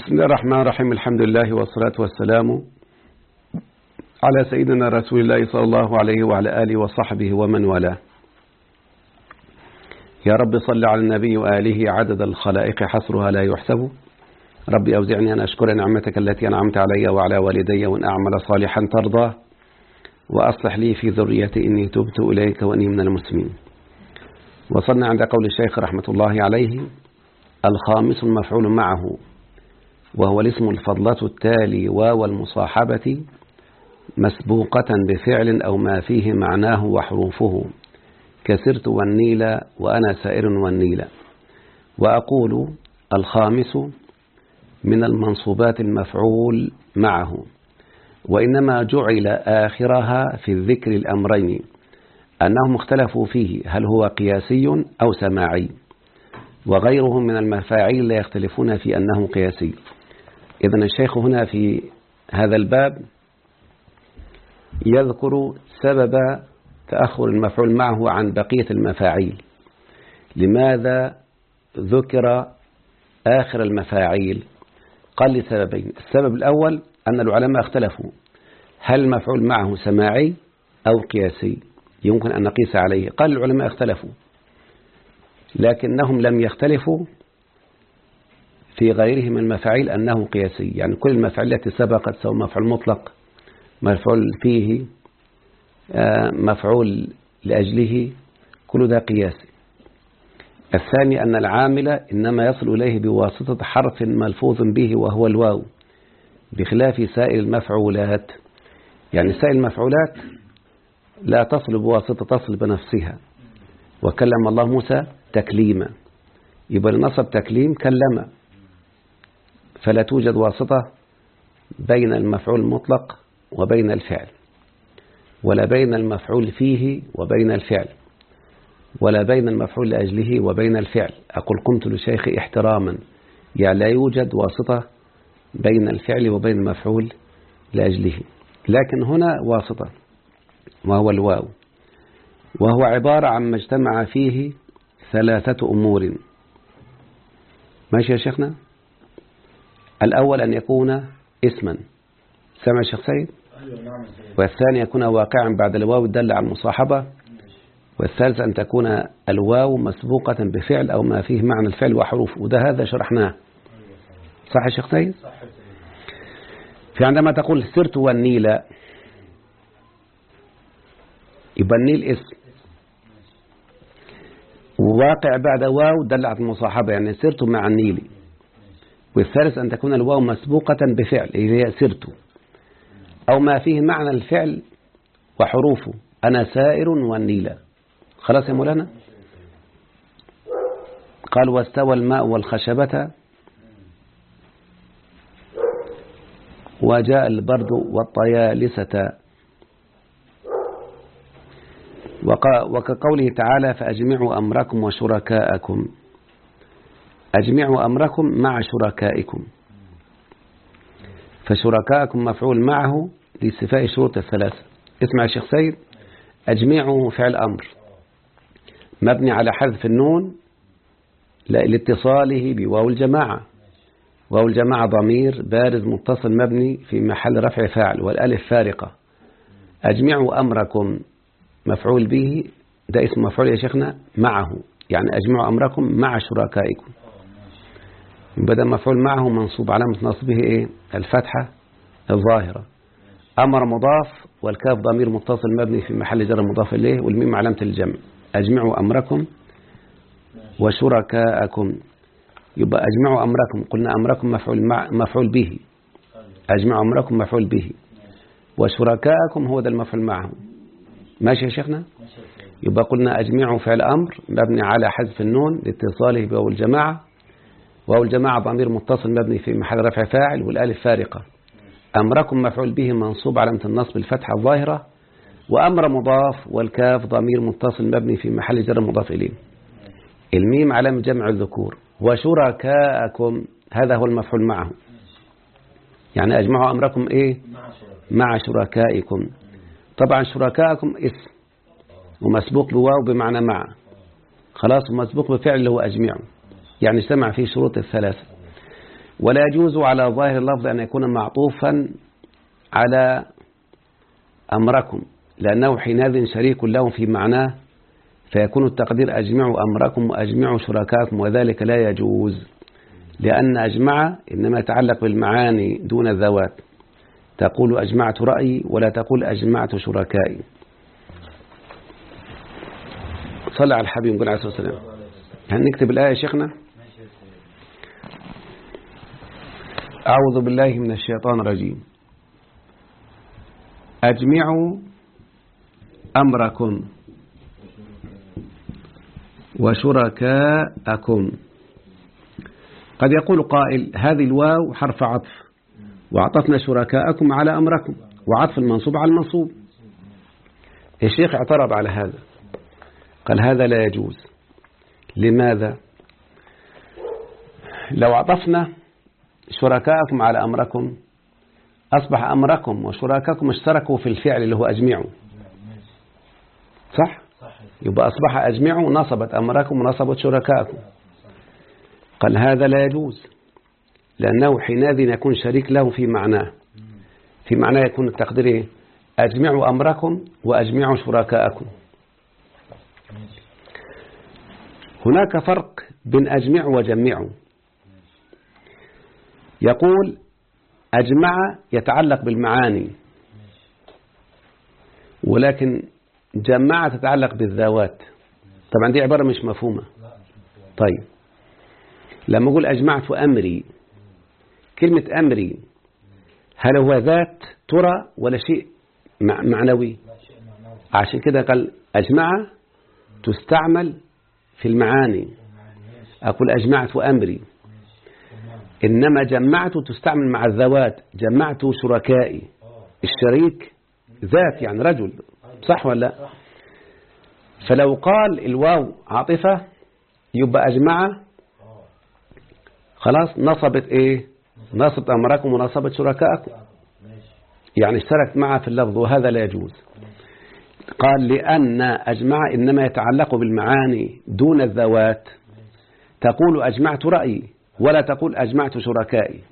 بسم الله الرحمن الرحيم الحمد لله والصلاة والسلام على سيدنا رسول الله صلى الله عليه وعلى آله وصحبه ومن والاه يا رب صل على النبي وآله عدد الخلائق حصرها لا يحسب ربي أوزعني أن أشكر نعمتك التي أنعمت علي وعلى والدي وأن أعمل صالحا ترضاه وأصلح لي في ذريتي إني تبت إليك وإني من المسلمين وصلنا عند قول الشيخ رحمة الله عليه الخامس المفعول معه وهو الاسم الفضلة التالي واو المصاحبة مسبوقة بفعل أو ما فيه معناه وحروفه كسرت والنيل وأنا سائر والنيل وأقول الخامس من المنصوبات المفعول معه وإنما جعل آخرها في الذكر الأمرين أنهم اختلفوا فيه هل هو قياسي أو سماعي وغيرهم من المفاعيل لا يختلفون في أنه قياسي إذن الشيخ هنا في هذا الباب يذكر سبب تأخر المفعول معه عن بقية المفاعيل لماذا ذكر آخر المفاعيل قال لسببين السبب الأول أن العلماء اختلفوا هل المفعول معه سماعي أو قياسي يمكن أن نقيس عليه قال العلماء اختلفوا لكنهم لم يختلفوا في غيره من المفاعيل أنه قياسي يعني كل المفاعيل التي سبقت سواء مفعول مطلق مفعول فيه مفعول لأجله كل ده قياسي الثاني أن العامل إنما يصل إليه بواسطة حرف ملفوظ به وهو الواو بخلاف سائر المفعولات يعني سائر المفعولات لا تصل بواسطة تصل بنفسها وكلم الله موسى تكليما يبقى النصب تكليم كلم فلا توجد واسطة بين المفعول المطلق وبين الفعل ولا بين المفعول فيه وبين الفعل ولا بين المفعول لأجله وبين الفعل أقول قمت لشيخ احتراما يعني لا يوجد واسطة بين الفعل وبين المفعول لأجله لكن هنا واسطة وهو الواو وهو عبارة عن ما اجتمع فيه ثلاثة أمور ماشي يا شيخنا الأول أن يكون اسما سمع الشيخ سيد والثاني يكون واقعا بعد الواو الدل على المصاحبة والثالث أن تكون الواو مسبوقة بفعل أو ما فيه معنى الفعل وحروف وده هذا شرحناه صح يا شيخ سيد في عندما تقول سرت والنيل يبقى النيل اسم وواقع بعد واو دل على المصاحبة يعني سرت مع النيل والثالث أن تكون الواو مسبوقة بفعل اللي هي سرت أو ما فيه معنى الفعل وحروفه أنا سائر والنيل خلاص يا مولانا قال واستوى الماء والخشبة وجاء البرد والطيالسة وكقوله تعالى فأجمعوا أمركم وشركاءكم أجمعوا أمركم مع شركائكم فشركاءكم مفعول معه لاستفاء الشروط الثلاثة اسمع يا شيخ سيد أجمعوا فعل أمر مبني على حذف النون لاتصاله بواو الجماعة واو الجماعة ضمير بارز متصل مبني في محل رفع فاعل والألف فارقة أجمعوا أمركم مفعول به ده اسم مفعول يا شيخنا معه يعني أجمعوا أمركم مع شركائكم بدأ مفعول معه منصوب علامة نصبه إيه الفتحة الظاهرة أمر مضاف والكاف ضمير متصل مبني في محل جر مضاف إليه والميم علامة الجمع أجمعوا أمركم وشركاءكم يبقى أجمعوا أمركم قلنا أمركم مفعول, مع مفعول به أجمعوا أمركم مفعول به وشركاءكم هو ده المفعول معه ماشي يا شيخنا يبقى قلنا أجمعوا فعل أمر مبني على حذف النون لاتصاله بواو الجماعة واو الجماعة ضمير متصل مبني في محل رفع فاعل والالف فارقة أمركم مفعول به منصوب علامة النصب الفتحة الظاهرة وأمر مضاف والكاف ضمير متصل مبني في محل جر مضاف إليه الميم علامة جمع الذكور وشركاءكم هذا هو المفعول معه يعني أجمعوا أمركم إيه مع شركائكم طبعا شركائكم اسم ومسبوق بواو بمعنى مع خلاص ومسبوق بفعل اللي هو أجمعوا يعني اجتمع فيه شروط الثلاثة ولا يجوز على ظاهر اللفظ أن يكون معطوفا على أمركم لأنه حينئذ شريك لهم في معناه فيكون التقدير أجمعوا أمركم وأجمعوا شركاكم وذلك لا يجوز لأن أجمع إنما يتعلق بالمعاني دون الذوات تقول أجمعت رأيي ولا تقول أجمعت شركائي صلى على الحبيب نقول عليه الصلاة والسلام هل نكتب الآية يا شيخنا أعوذ بالله من الشيطان الرجيم أجمعوا أمركم وشركاءكم قد يقول قائل هذه الواو حرف عطف وعطفنا شركاءكم على أمركم وعطف المنصوب على المنصوب الشيخ اعترض على هذا قال هذا لا يجوز لماذا لو عطفنا شركاءكم على أمركم أصبح أمركم وشركاءكم اشتركوا في الفعل اللي هو أجمعوا صح؟ يبقى أصبح أجمعوا نصبت أمركم ونصبت شركاءكم قال هذا لا يجوز لأنه حينئذ يكون شريك له في معناه في معناه يكون التقدير إيه؟ أجمعوا أمركم وأجمعوا شركاءكم هناك فرق بين أجمعوا وجمعوا يقول أجمع يتعلق بالمعاني ولكن جمع تتعلق بالذوات طبعا دي عبارة مش مفهومة طيب لما أقول أجمعت أمري كلمة أمري هل هو ذات ترى ولا شيء معنوي عشان كده قال أجمع تستعمل في المعاني أقول أجمعت أمري إنما جمعت تستعمل مع الذوات جمعت شركائي الشريك ذات يعني رجل صح ولا لا فلو قال الواو عاطفة يبقى أجمع خلاص نصبت إيه نصبت أمركم ونصبت شركائكم يعني اشتركت معها في اللفظ وهذا لا يجوز قال لأن أجمع إنما يتعلق بالمعاني دون الذوات تقول أجمعت رأيي ولا تقول أجمعت شركائي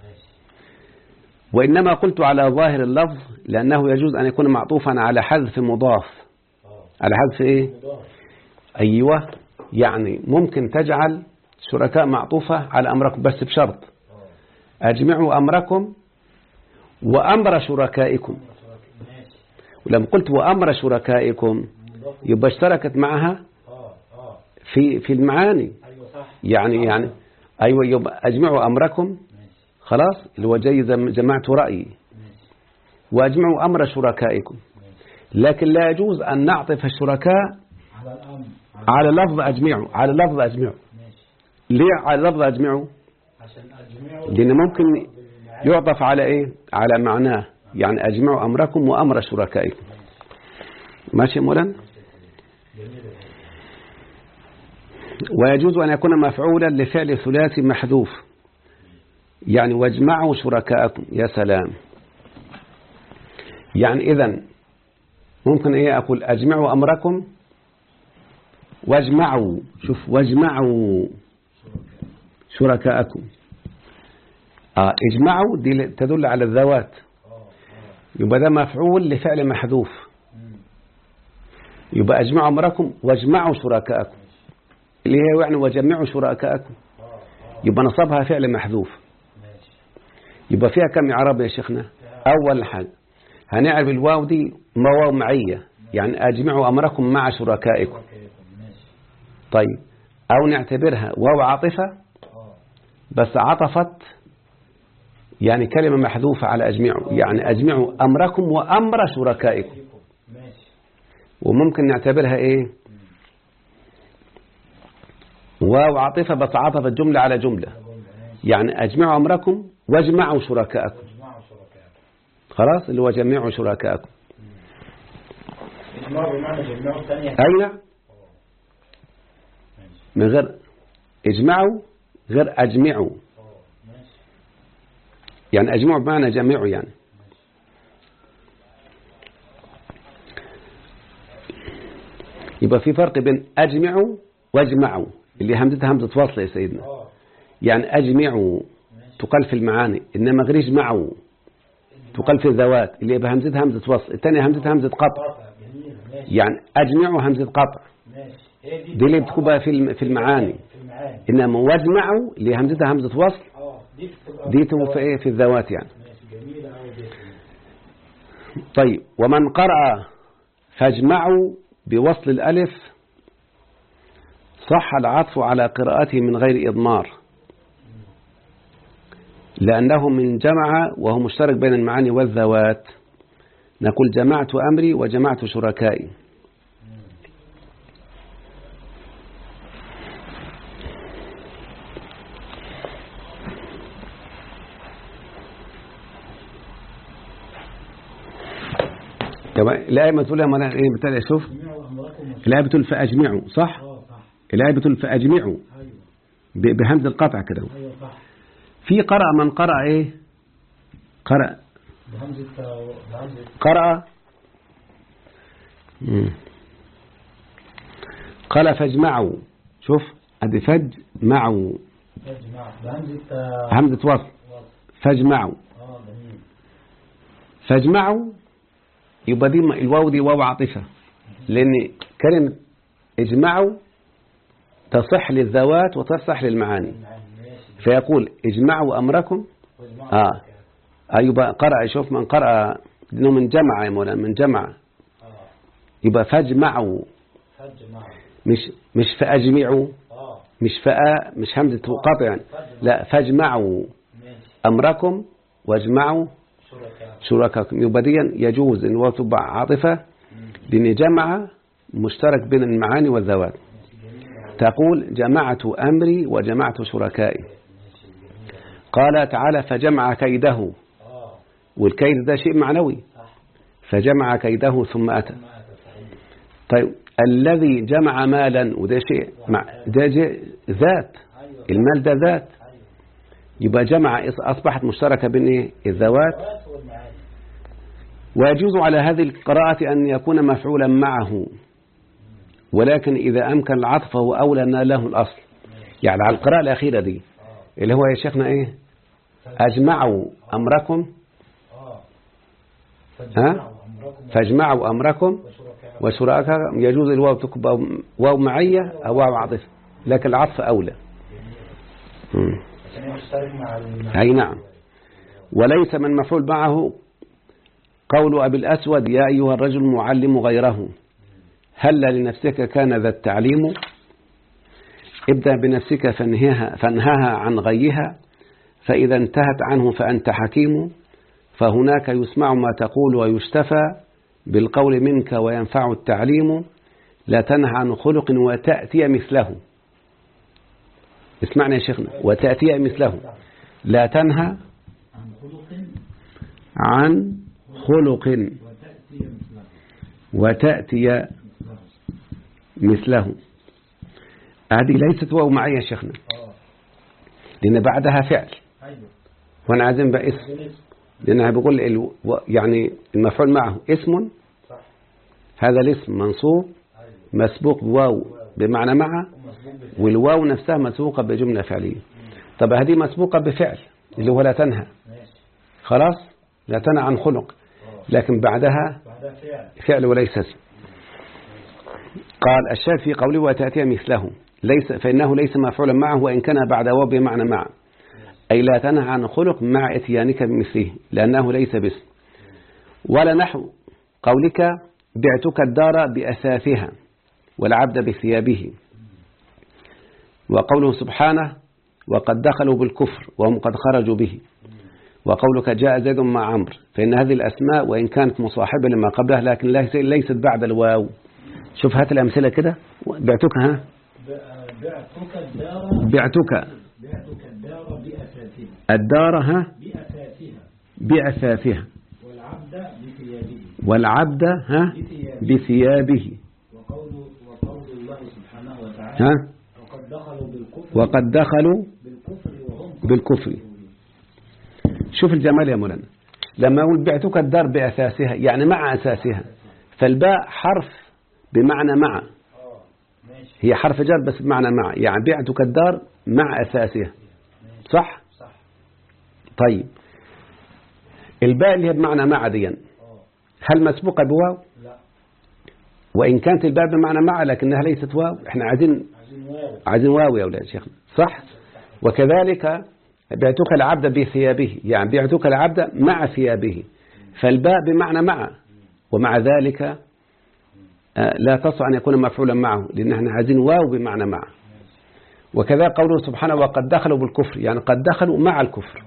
وإنما قلت على ظاهر اللفظ لأنه يجوز أن يكون معطوفا على حذف مضاف على حذف إيه أيوة يعني ممكن تجعل شركاء معطوفة على أمركم بس بشرط أجمعوا أمركم وأمر شركائكم ولما قلت وأمر شركائكم يبقى اشتركت معها في في المعاني يعني يعني أيوة يبقى أجمعوا أمركم خلاص اللي هو جاي جمعت رأيي وأجمعوا أمر شركائكم لكن لا يجوز أن نعطف الشركاء على لفظ أجمعوا على لفظ أجمعوا ليه على لفظ أجمعوا لأن ممكن يعطف على إيه على معناه يعني أجمعوا أمركم وأمر شركائكم ماشي مولانا ويجوز أن يكون مفعولا لفعل ثلاثي محذوف يعني واجمعوا شركاءكم يا سلام يعني إذا ممكن إيه أقول أجمعوا أمركم واجمعوا شوف واجمعوا شركاءكم آه اجمعوا دي تدل على الذوات يبقى ده مفعول لفعل محذوف يبقى اجمعوا أمركم واجمعوا شركاءكم اللي هي يعني وجمعوا شركاءكم يبقى نصبها فعل محذوف يبقى فيها كم إعراب يا شيخنا أول حاجة هنعرف الواو دي ما واو معية يعني أجمعوا أمركم مع شركائكم طيب أو نعتبرها واو عاطفة بس عطفت يعني كلمة محذوفة على أجمعوا يعني أجمعوا أمركم وأمر شركائكم وممكن نعتبرها إيه واو عاطفة بس عطفت جملة على جملة يعني أجمعوا أمركم واجمعوا شركائكم خلاص اللي هو جمعوا شركائكم أي نعم من غير اجمعوا غير أجمعوا يعني أجمعوا بمعنى جميعوا يعني يبقى في فرق بين أجمعوا واجمعوا اللي همزتها همزة وصل يا سيدنا يعني أجمعوا تقال في المعاني إنما غير اجمعوا تقال في الذوات اللي بهمزة همزة وصل الثانية همزة همزة قطع قطع جميل ماشي يعني أجمعوا همزة قطع ماشي هي دي دي اللي بتكون بقى في الم- في المعاني في المعاني إنما واجمعوا اللي همزتها همزة وصل اه دي بتبقى دي تبقى في إيه في الذوات يعني ماشي جميلة أوي دي طيب ومن قرأ فاجمعوا بوصل الألف صح العطف على قراءته من غير إضمار لأنه من جمع وهو مشترك بين المعاني والذوات نقول جمعت أمري وجمعت شركائي طبعا الآية ما تقول يا مولانا إيه بتاع شوف جميعوا أمركم وش- الآية بتقول فأجمعوا صح اه صح الآية بتقول فأجمعوا أيوه ب- بهمز القطع كده أيوه صح في قرأ من قرأ إيه قرأ بهمزة بهمزة قرأ مم. قال فاجمعوا شوف أدي فاجمعوا تجمع بهمزة همزة وصل وصل. فاجمعوا اه جميل فاجمعوا يبقى دي الواو دي واو عاطفة لأن كلمة اجمعوا تصح للذوات وتصح للمعاني المعاني ماشي فيقول اجمعوا أمركم واجمعوا آه أيوة قرأ شوف من قرأ لأنه من جمع يا مولانا من جمع اه يبقى فاجمعوا تجمع مش مش فأجمعوا اه مش فأ مش همزة قطع يعني لا فاجمعوا ماشي أمركم واجمعوا شركاء شركاكم يبقى دي يجوز إن هو تبع عاطفة لأن جمع مشترك بين المعاني والذوات ماشي جميل تقول جمعت أمري وجمعت شركائي ماشي جميل قال تعالى فجمع كيده اه والكيد ده شيء معنوي صح فجمع كيده ثم أتى ما تفعيل طيب الذي جمع مالا وده شيء مع ده شيء ذات ايوه المال ده ذات ايوه يبقى جمع أصبحت مشتركة بين إيه؟ الذوات الذوات والمعاني ويجوز على هذه القراءة أن يكون مفعولا معه ولكن إذا أمكن العطف فهو أولى أن له الأصل يعني على القراءة الأخيرة دي اه اللي هو يا شيخنا إيه أجمعوا أمركم اه ها؟ فجمعوا أمركم فاجمعوا أمركم وشركاء وشركاء يجوز الواو تكون واو معية أو واو عاطفة لكن العطف أولى مم. عشان يشترك مع ال- أي نعم وليس من مفعول معه قول أبي الأسود يا أيها الرجل معلم غيره هل لنفسك كان ذا التعليم ابدأ بنفسك فانهها, فانهها عن غيها فإذا انتهت عنه فأنت حكيم فهناك يسمع ما تقول ويشتفى بالقول منك وينفع التعليم لا تنهى عن خلق وتأتي مثله اسمعنا يا شيخنا وتأتي مثله لا تنهى عن خلق عن خلق وتأتي مثله وتأتي مثله هذه ليست واو معي يا شيخنا اه لأن بعدها فعل ايوه وأنا عايزين بقى اسم بالاسم لأنها بيقول ال- و- يعني المفعول معه اسم صح هذا الاسم منصوب ايوه مسبوق بواو بمعنى مع ومسبوق بالفعل والواو نفسها مسبوقة بجملة فعلية طب هذه مسبوقة بفعل اللي هو لا تنهى ماشي خلاص لا تنهى عن خلق اه لكن بعدها بعدها فعل فعل وليس اسم قال الشاذ في قوله وتأتي مثله ليس فإنه ليس مفعولا معه وإن كان بعد واو بمعنى مع أي لا تنهى عن خلق مع اتيانك بمثله لأنه ليس باسم ولا نحو قولك بعتك الدار بأثاثها والعبد بثيابه وقوله سبحانه وقد دخلوا بالكفر وهم قد خرجوا به وقولك جاء زيد مع عمرو فإن هذه الأسماء وإن كانت مصاحبة لما قبلها لكن ليس- ليست بعد الواو شوف هات الأمثلة كده بعتك ها ب- بعتك الدار بعتك بعتك الدار بأساسها الدار ها بأساسها بأثاثها والعبد بثيابه والعبد ها بثيابه بثيابه وقول وقول الله سبحانه وتعالى ها وقد دخلوا بالكفر وقد دخلوا بالكفر وهم بالكفر شوف الجمال يا مولانا لما أقول بعتك الدار بأساسها يعني مع أساسها فالباء حرف بمعنى مع اه ماشي هي حرف جر بس بمعنى مع يعني بعتك الدار مع أساسها صح صح طيب الباء اللي هي بمعنى مع دي اه هل مسبوقة بواو لا وإن كانت الباء بمعنى مع لكنها ليست واو احنا عايزين عايزين واو عايزين واو يا أولاد شيخنا صح وكذلك بعتك العبد بثيابه يعني بعتك العبد مع ثيابه فالباء بمعنى مع ومع ذلك آه، لا تصع أن يكون مفعولا معه لأن احنا عايزين واو بمعنى مع وكذا قوله سبحانه وقد دخلوا بالكفر يعني قد دخلوا مع الكفر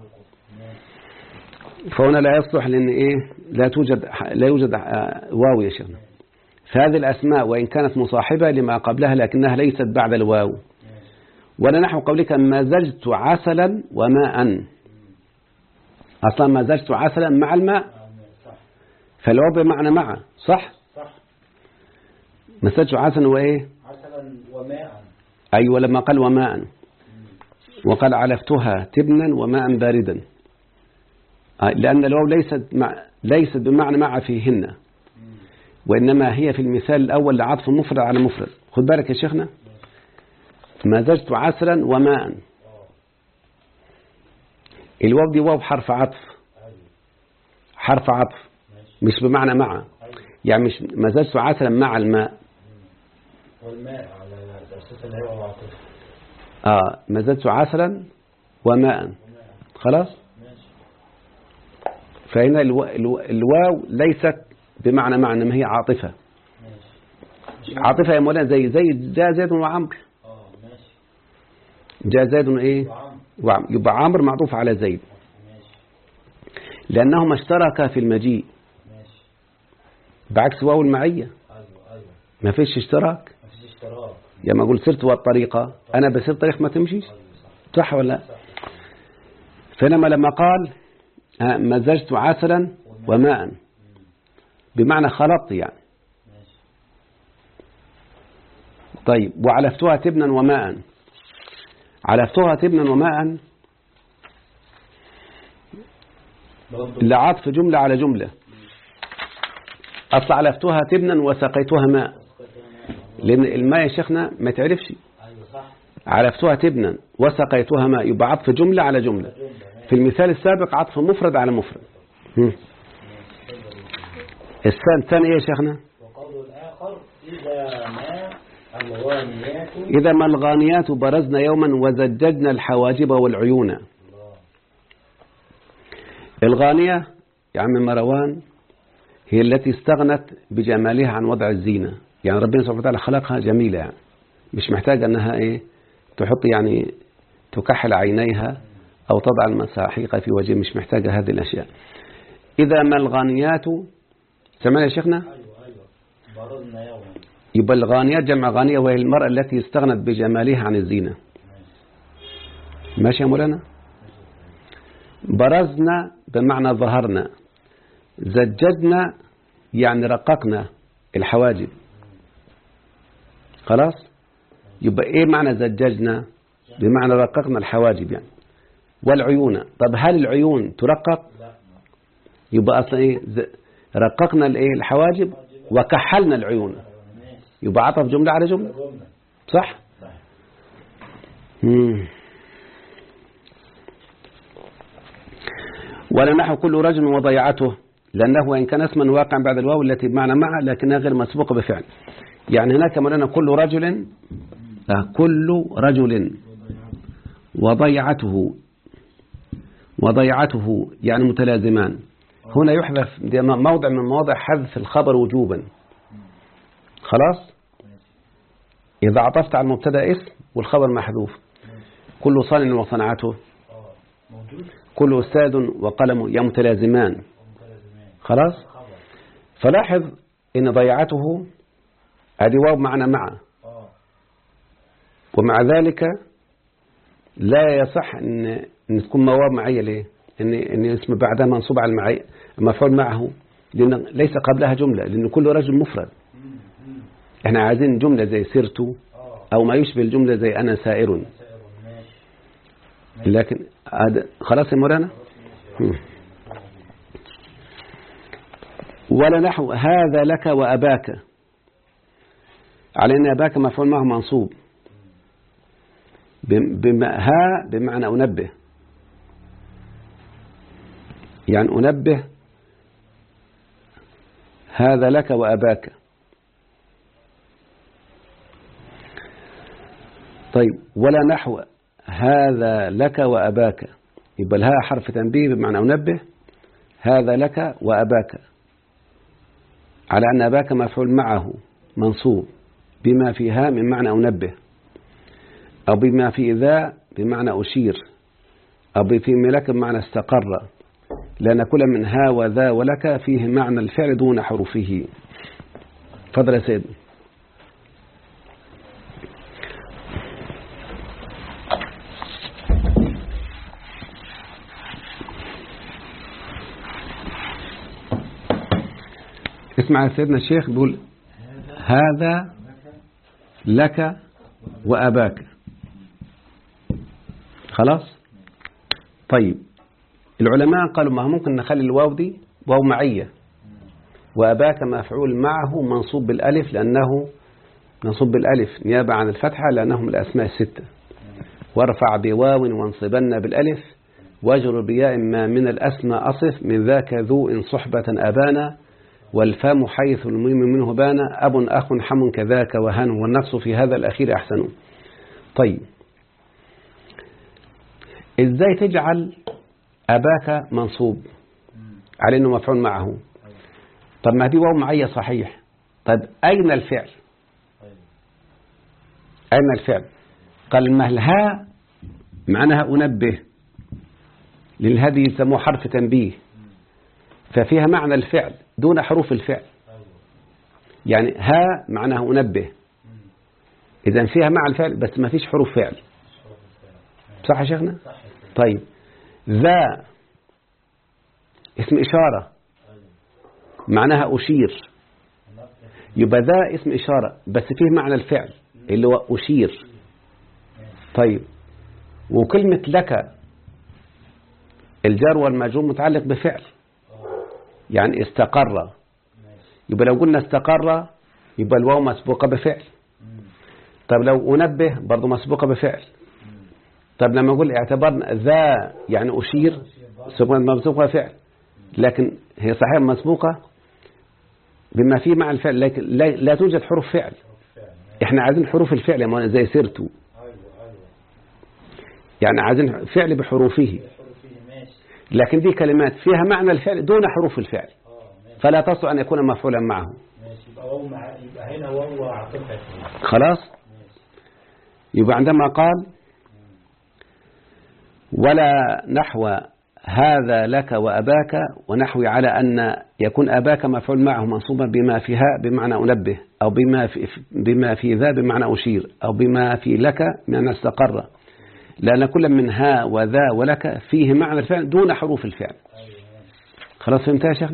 فهنا لا يصلح لأن إيه لا توجد لا يوجد آه، واو يا شيخنا فهذه الأسماء وإن كانت مصاحبة لما قبلها لكنها ليست بعد الواو ولا نحو قولك مزجت عسلا وماء أصلا مزجت عسلا مع الماء آه، صح فالواو بمعنى مع صح صح مزجت عسلا وإيه عسلا وماء أيوة لما قال وماء وقال علفتها تبنا وماء باردا آه، لأن الواو ليست مع ليست بمعنى مع فيهن وإنما هي في المثال الأول لعطف مفرد على مفرد خد بالك يا شيخنا مزجت عسلا وماء اه الواو دي واو حرف عطف ايوه حرف عطف ماشي مش بمعنى مع ايوه يعني مش مزجت عسلا مع الماء والماء على اساس اللي هو العاطفه آه مزجت عسلا وماء وماء خلاص ماشي فهنا الو... الو... الواو ليست بمعنى مع إنما هي عاطفة ماشي مش عاطفة يا مولانا زي زي جاء زيد وعمر اه ماشي جاء زيد ايه وعم وعم يبقى عمرو معطوف على زيد ماشي لأنهما اشتركا في المجيء ماشي بعكس واو المعية ايوه ايوه ما فيش اشتراك مفيش اشتراك لما أقول سرت والطريقة أنا بسير طريق ما تمشيش ايوه صح صح ولا لا صح فإنما لما قال آه، مزجت عسلا وماء بمعنى خلطت يعني ماشي طيب وعلفتها تبنا وماء علفتها تبنا وماء برضه لعطف جملة على جملة أصل علفتها تبنا وسقيتها ماء لأن الماء يا شيخنا ما تعرفش ايوه صح علفتها تبنا وسقيتها ماء يبقى عطف جملة على جملة جمله ماشي في المثال السابق عطف مفرد على مفرد هم. الثاني الثاني ايه يا شيخنا وقول الاخر اذا ما الغانيات إذا ما الغانيات برزن يوما وزججنا الحواجب والعيون الله الغانية يا عم مروان هي التي استغنت بجمالها عن وضع الزينة يعني ربنا سبحانه وتعالى خلقها جميلة يعني مش محتاجة أنها إيه تحط يعني تكحل عينيها أو تضع المساحيق في وجهها مش محتاجة هذه الأشياء إذا ما الغانيات سمعنا يا شيخنا ايوه ايوه برزنا يوما يبقى الغانيات جمع غانية وهي المرأة التي استغنت بجمالها عن الزينة ماشي يا مولانا برزنا بمعنى ظهرنا زججنا يعني رققنا الحواجب خلاص يبقى ايه معنى زججنا بمعنى رققنا الحواجب يعني والعيون طب هل العيون ترقق لا يبقى اصلا ايه ز- رققنا الايه الحواجب وكحلنا العيون ماشي يبقى عطف جملة على جملة جمله صح صح مم. ولا نحو كل رجل وضيعته لأنه وإن كان اسما واقعا بعد الواو التي بمعنى مع لكنها غير مسبوقة بفعل يعني هناك مولانا كل رجل آه، كل رجل وضيعته وضيعته يعني متلازمان هنا يحذف ده موضع من مواضع حذف الخبر وجوبا خلاص إذا عطفت على المبتدا اسم والخبر محذوف كل صان وصنعته اه موجود كل أستاذ وقلم يا متلازمان متلازمان خلاص خبر فلاحظ إن ضيعته هذه واو معنى مع اه ومع ذلك لا يصح إن, إن تكون واو معية ليه إن, إن اسم بعدها منصوب على المعي مفعول معه لأن ليس قبلها جملة لأن كل رجل مفرد مم، مم. احنا عايزين جملة زي سرت اه أو ما يشبه الجملة زي أنا سائر سائر ماشي لكن هذا خلاص يا مولانا مم. ولا نحو هذا لك وأباك على أن أباك مفعول معه منصوب بم- بما ها بمعنى أنبه يعني أنبه هذا لك وأباك طيب ولا نحو هذا لك وأباك يبقى الهاء حرف تنبيه بمعنى أنبه هذا لك وأباك على أن أباك مفعول معه منصوب بما فيها من معنى أنبه أو بما في ذا بمعنى أشير أو في ملك بمعنى استقر لأن كل من ها وذا ولك فيه معنى الفعل دون حروفه فضل يا سيدنا اسمع سيدنا الشيخ بيقول هذا لك وأباك خلاص طيب العلماء قالوا ما ممكن نخلي الواو دي واو معية وأباك مفعول معه منصوب بالألف لأنه منصوب بالألف نيابة عن الفتحة لأنهم الأسماء الستة وارفع بواو وانصبن بالألف واجر بياء ما من الأسماء أصف من ذاك ذو إن صحبة أبانا والفم حيث الميم منه بان أب أخ حم كذاك وهن والنقص في هذا الأخير أحسن طيب إزاي تجعل أباك منصوب على أنه مفعول معه طب ما دي واو معية صحيح طب أين الفعل أين الفعل قال مهلها معناها أنبه للهدي يسموه حرف تنبيه ففيها معنى الفعل دون حروف الفعل يعني ها معناها أنبه إذا فيها معنى الفعل بس ما فيش حروف فعل صح يا شيخنا طيب ذا اسم إشارة معناها أشير يبقى ذا اسم إشارة بس فيه معنى الفعل اللي هو أشير طيب وكلمة لك الجار والمجرور متعلق بفعل يعني استقر يبقى لو قلنا استقر يبقى الواو مسبوقة بفعل طب لو أنبه برضو مسبوقة بفعل طب لما أقول اعتبرنا ذا يعني أشير مسبوقة بفعل لكن هي صحيح مسبوقة بما فيه مع الفعل لكن لا, لا توجد حروف فعل احنا عايزين حروف الفعل يا مولانا زي سيرتو يعني عايزين فعل بحروفه لكن دي كلمات فيها معنى الفعل دون حروف الفعل فلا تصلح أن يكون مفعولا معه ماشي يبقى واو مع يبقى هنا واو عاطفة خلاص يبقى عندما قال ولا نحو هذا لك وأباك ونحوي على أن يكون أباك مفعول معه منصوبا بما فيها بمعنى أنبه أو بما في, بما في ذا بمعنى أشير أو بما في لك بمعنى استقر لأن كل من ها وذا ولك فيه معنى الفعل دون حروف الفعل خلاص فهمتها يا شيخ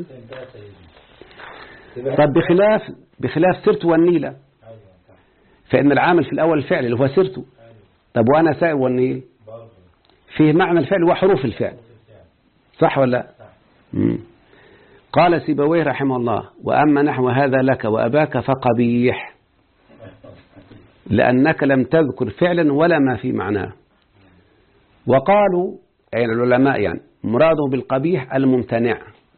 طب بخلاف بخلاف سرت والنيلة فإن العامل في الأول الفعل اللي هو سرت طب وأنا سائر والنيل فيه معنى الفعل وحروف الفعل صح ولا لا مم. قال سيبويه رحمه الله وأما نحو هذا لك وأباك فقبيح لأنك لم تذكر فعلا ولا ما في معناه وقالوا أي العلماء يعني مراده بالقبيح الممتنع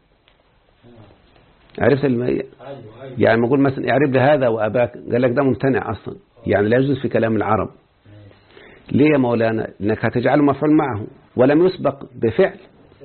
عرفت الم... يعني ما اقول مثلا اعرف لي هذا وأباك قال لك ده ممتنع أصلا يعني لا يجوز في كلام العرب ليه يا مولانا انك هتجعله مفعول معه ولم يسبق بفعل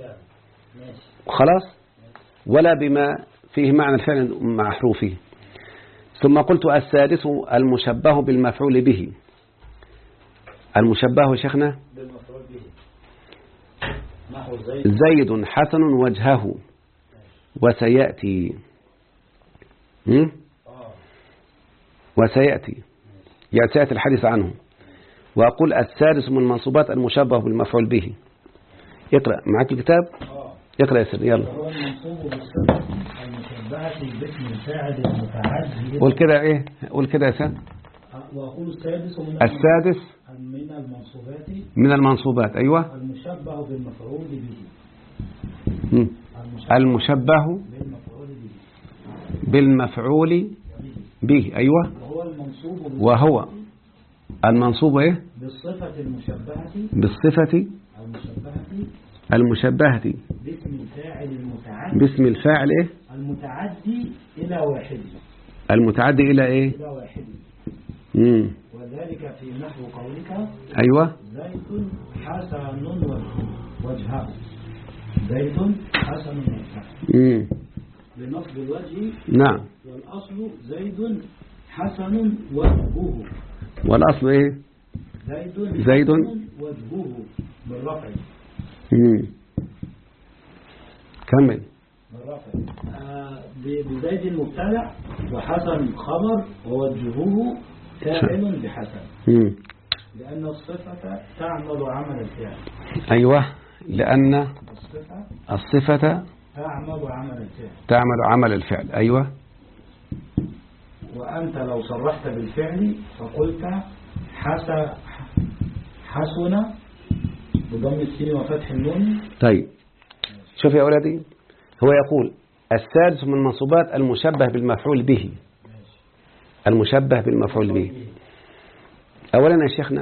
خلاص ولا بما فيه معنى الفعل مع حروفه ثم قلت السادس المشبه بالمفعول به المشبه شيخنا بالمفعول به نحو زيد زيد حسن وجهه وسيأتي هم؟ اه وسيأتي يعني سيأتي الحديث عنه وأقول السادس من المنصوبات المشبه بالمفعول به اقرأ معك الكتاب اه اقرأ يا سيدي يلا وهو المنصوب بالصفة المشبهة باسم الفاعل المتعدي قول كده ايه قول كده يا سيدي وأقول السادس من السادس من المنصوبات من المنصوبات أيوة المشبه بالمفعول به مم. المشبه بالمفعول به بالمفعول به أيوة وهو المنصوب بالصفة وهو المنصوب ايه بالصفة المشبهة بالصفة المشبهة المشبهة باسم الفاعل المتعدي باسم الفاعل إيه المتعدي إلى واحد المتعدي إلى إيه إلى واحد مم. وذلك في نحو قولك أيوة زيد حسن وجه- وجهه زيد حسن وجهه مم. لنصب الوجه نعم والأصل زيد حسن وجهه والأصل إيه زيد زيد حسن وجهه بالرفع مم. كمل بالرفع آه، ب- بزيد مبتدع وحسن خبر ووجهه فاعل بحسن مم. لأن الصفة تعمل عمل الفعل أيوة لأن الصفة الصفة تعمل عمل الفعل تعمل عمل الفعل أيوة وأنت لو صرحت بالفعل فقلت حس حسن بضم السين وفتح النون طيب شوف يا أولادي هو يقول السادس من المنصوبات المشبه بالمفعول به المشبه بالمفعول به أولا يا شيخنا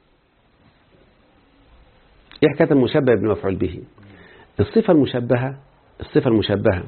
إيه حكاية المشبه بالمفعول به الصفة المشبهة الصفة المشبهة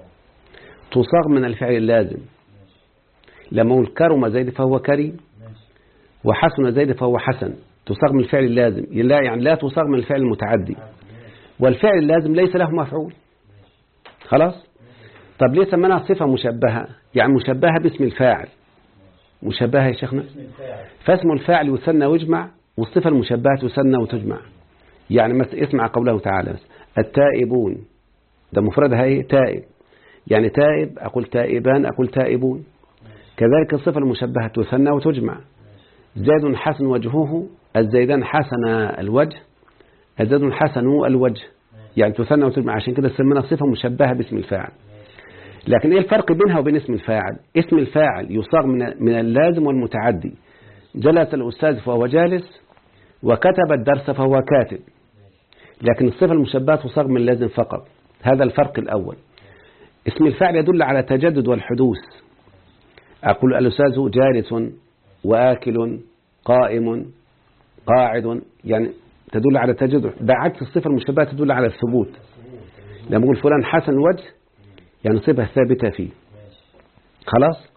تصاغ من الفعل اللازم لما أقول كرم زيد فهو كريم وحسن زيد فهو حسن تصاغ من الفعل اللازم لا يعني لا تصاغ من الفعل المتعدي والفعل اللازم ليس له مفعول خلاص طب ليه سميناها صفة مشبهة يعني مشبهة باسم الفاعل مشبهة يا شيخنا اسم الفاعل فاسم الفاعل يثنى ويجمع والصفة المشبهة تثنى وتجمع يعني مس- اسمع قوله تعالى بس. التائبون ده مفردها ايه تائب يعني تائب أقول تائبان أقول تائبون كذلك الصفة المشبهة تثنى وتجمع زيد حسن وجهه الزيدان حسن الوجه الزيد حسن الوجه يعني تثنى وتجمع عشان كده سمينا صفة مشبهة باسم الفاعل لكن ايه الفرق بينها وبين اسم الفاعل اسم الفاعل يصاغ من من اللازم والمتعدي جلس الأستاذ فهو جالس وكتب الدرس فهو كاتب لكن الصفة المشبهة تصاغ من اللازم فقط هذا الفرق الأول اسم الفاعل يدل على التجدد والحدوث أقول الأستاذ جالس وآكل قائم قاعد يعني تدل على التجدد ده عكس الصفة المشبهة تدل على الثبوت لما أقول فلان حسن الوجه يعني صفة ثابتة فيه خلاص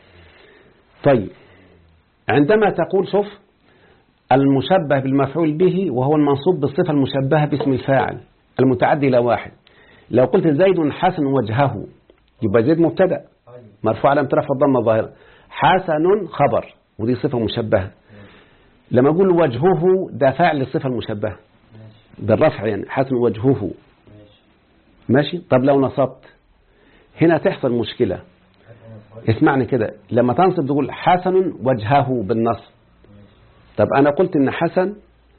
طيب عندما تقول شوف المشبه بالمفعول به وهو المنصوب بالصفة المشبهة باسم الفاعل المتعدي إلى واحد لو قلت زيد حسن وجهه يبقى زيد مبتدأ مرفوع على رفع الضمة ظاهرة حسن خبر ودي صفة مشبهة لما أقول وجهه ده فاعل الصفة المشبهة بالرفع يعني حسن وجهه ماشي طب لو نصبت هنا تحصل مشكلة اسمعني كده لما تنصب تقول حسن وجهه بالنصب طب أنا قلت إن حسن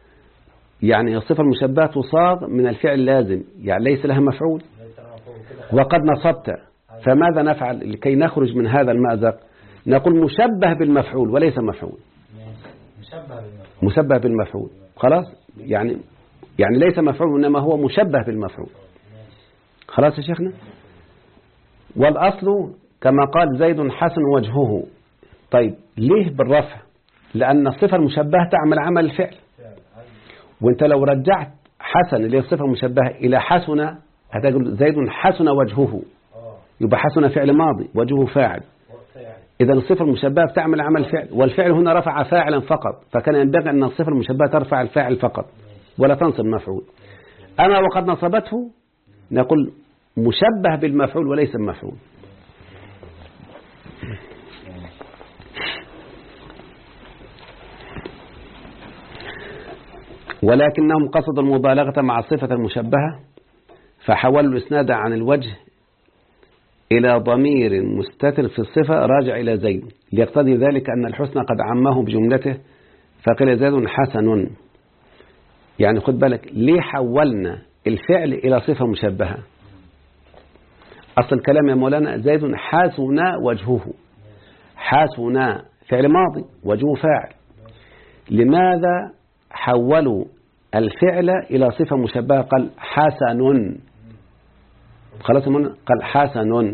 يعني الصفة المشبهة تصاغ من الفعل اللازم يعني ليس لها مفعول وقد نصبت فماذا نفعل لكي نخرج من هذا المأزق نقول مشبه بالمفعول وليس مفعول مشبه بالمفعول مشبه بالمفعول خلاص يعني يعني ليس مفعول إنما هو مشبه بالمفعول خلاص يا شيخنا والأصل كما قال زيد حسن وجهه طيب ليه بالرفع لأن الصفة المشبهة تعمل عمل الفعل وانت لو رجعت حسن اللي هي الصفة المشبهة إلى حسن هتقول زيد حسن وجهه يبقى حسن فعل ماضي وجهه فاعل إذا الصفة المشبهة بتعمل عمل فعل والفعل هنا رفع فاعلا فقط فكان ينبغي أن الصفة المشبهة ترفع الفاعل فقط ولا تنصب مفعول أما وقد نصبته نقول مشبه بالمفعول وليس المفعول ولكنهم قصدوا المبالغة مع الصفة المشبهة فحولوا الإسناد عن الوجه إلى ضمير مستتر في الصفة راجع إلى زيد ليقتضي ذلك أن الحسن قد عمه بجملته فقيل زيد حسن يعني خد بالك ليه حولنا الفعل إلى صفة مشبهة أصل الكلام يا مولانا زيد حسن وجهه حسن فعل ماضي وجهه فاعل لماذا حولوا الفعل إلى صفة مشبهة قال حسن خلاص يا مولانا قال حسن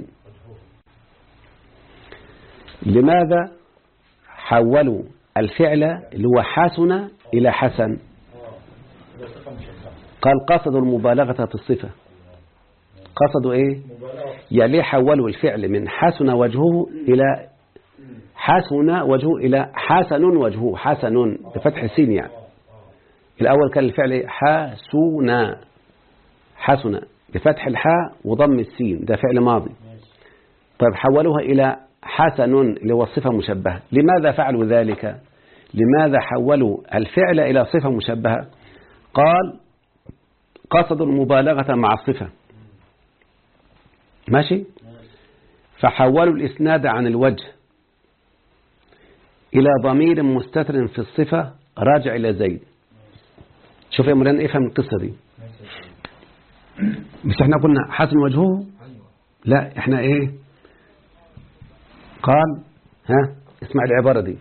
لماذا حولوا الفعل اللي هو حسن إلى حسن قال قصدوا المبالغة في الصفة قصدوا إيه مبالغة يعني ليه حولوا الفعل من حسن وجهه إلى حسن وجهه إلى حسن وجهه حسن بفتح السين يعني الأول كان الفعل إيه؟ حسن حسن بفتح الحاء وضم السين ده فعل ماضي ماشي طيب حولوها إلى حسن اللي هو صفة مشبهة لماذا فعلوا ذلك لماذا حولوا الفعل إلى صفة مشبهة قال قصدوا المبالغة مع الصفة ماشي ماشي فحولوا الإسناد عن الوجه إلى ضمير مستتر في الصفة راجع إلى زيد شوف يا مولانا افهم القصة دي ماشي مش احنا قلنا حسن وجهه أيوة لا احنا ايه قال ها اسمع العبارة دي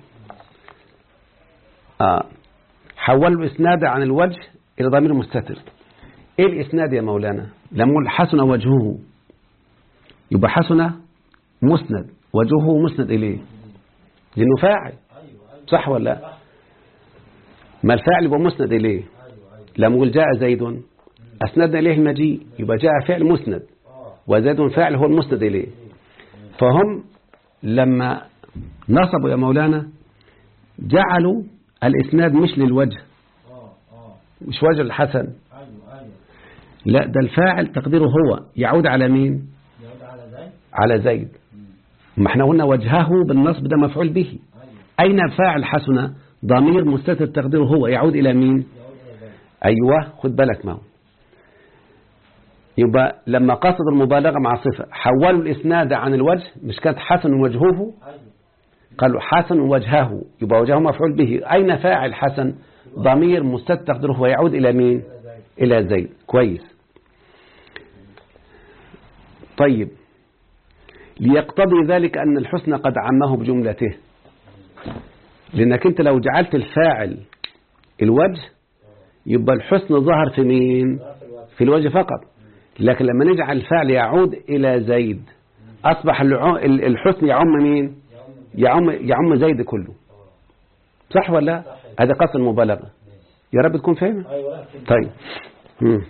آه حولوا الإسناد عن الوجه إلى ضمير مستتر ايه الإسناد يا مولانا لما نقول حسن وجهه يبقى حسن مسند وجهه مسند إليه لأنه فاعل أيوة أيوة صح ولا لا ما الفاعل يبقى مسند إليه أيوة أيوة لما نقول جاء زيد أسندنا إليه المجيء يبقى جاء فعل مسند آه وزيد فاعل هو المسند إليه فهم لما نصبوا يا مولانا جعلوا الإسناد مش للوجه آه آه مش وجه الحسن أيوة أيوة لا ده الفاعل تقديره هو يعود على مين يعود على ذلك على زيد ما احنا قلنا وجهه بالنصب ده مفعول به أيوة أين فاعل حسن ضمير مستتر تقديره هو يعود إلى مين يعود إلى ذلك أيوة خد بالك ما هو يبقى لما قصد المبالغة مع صفة حولوا الإسناد عن الوجه مش كانت حسن وجهه أيوة قالوا حسن وجهه يبقى وجهه مفعول به أين فاعل حسن ضمير مستتر تقديره هو يعود إلى مين إلى ذلك إلى زيد كويس طيب ليقتضي ذلك أن الحسن قد عمه بجملته لأنك أنت لو جعلت الفاعل الوجه يبقى الحسن ظهر في مين ضعف الوقت في الوجه فقط لكن لما نجعل الفعل يعود إلى زيد أصبح الع- ال- الحسن يعم مين يعم يعم, يعم زيد كله صح ولا لا؟ هذا قصد المبالغة يا رب تكون فاهم أيوة لكن طيب مم.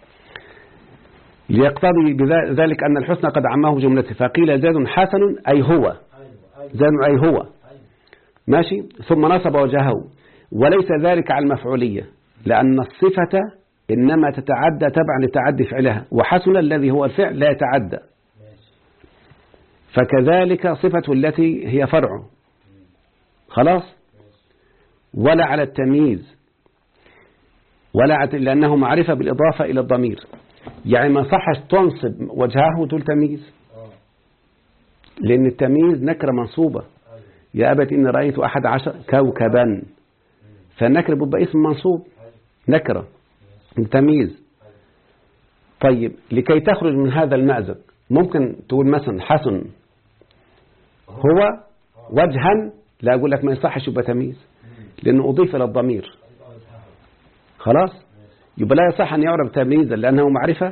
ليقتضي بذا- ذلك أن الحسن قد عمه بجملته فقيل زيد حسن أي هو أيوة أيوة زيد أي هو أيوة ماشي ثم نصب وجهه وليس ذلك على المفعولية لأن الصفة إنما تتعدى تبعا لتعدي فعلها وحسن الذي هو الفعل لا يتعدى ماشي فكذلك صفة التي هي فرع خلاص ولا على التمييز ولا على لأنه معرفة بالإضافة إلى الضمير يعني ما صحش تنصب وجهه وتقول تمييز آه لأن التمييز نكرة منصوبة أيوة يا أبت إني رأيت أحد عشر كوكبا فالنكر بيبقى اسم منصوب نكرة تمييز طيب لكي تخرج من هذا المأزق ممكن تقول مثلا حسن هو وجها لا أقول لك ما يصحش يبقى تمييز لأنه أضيف إلى الضمير خلاص يبقى لا يصح أن يعرف تمييزا لأنه معرفة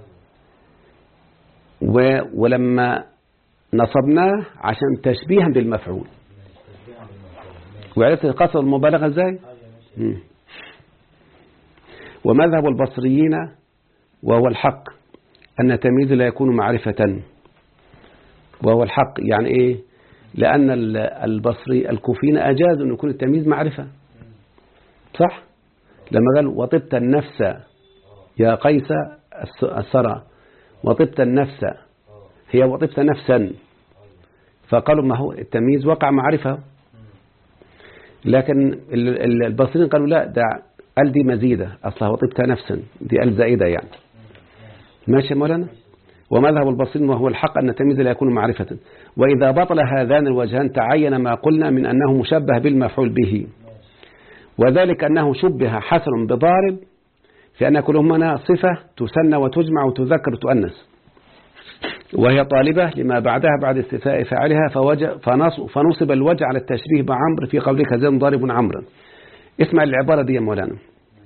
و... ولما نصبناه عشان تشبيها بالمفعول وعرفت قصر المبالغة ازاي مم. ومذهب البصريين وهو الحق أن التمييز لا يكون معرفة وهو الحق يعني إيه لأن ال- البصري الكوفيين أجازوا أن يكون التمييز معرفة صح لما قال وطبت النفس يا قيس الس- السرى وطبت النفس هي وطبت نفسا فقالوا ما هو التمييز وقع معرفة لكن ال- ال- البصريين قالوا لا ده قال دي مزيدة أصلها وطبت نفسا دي قال زائدة يعني ماشي يا مولانا ومذهب البصريين وهو الحق أن التمييز لا يكون معرفة وإذا بطل هذان الوجهان تعين ما قلنا من أنه مشبه بالمفعول به وذلك أنه شبه حسن بضارب في أن كل هنا صفة تسنى وتجمع وتذكر وتؤنس وهي طالبة لما بعدها بعد استثاء فاعلها فوجه فنص فنصب الوجه على التشبيه بعمر في قولك زين ضارب عمرا اسمع العبارة دي يا مولانا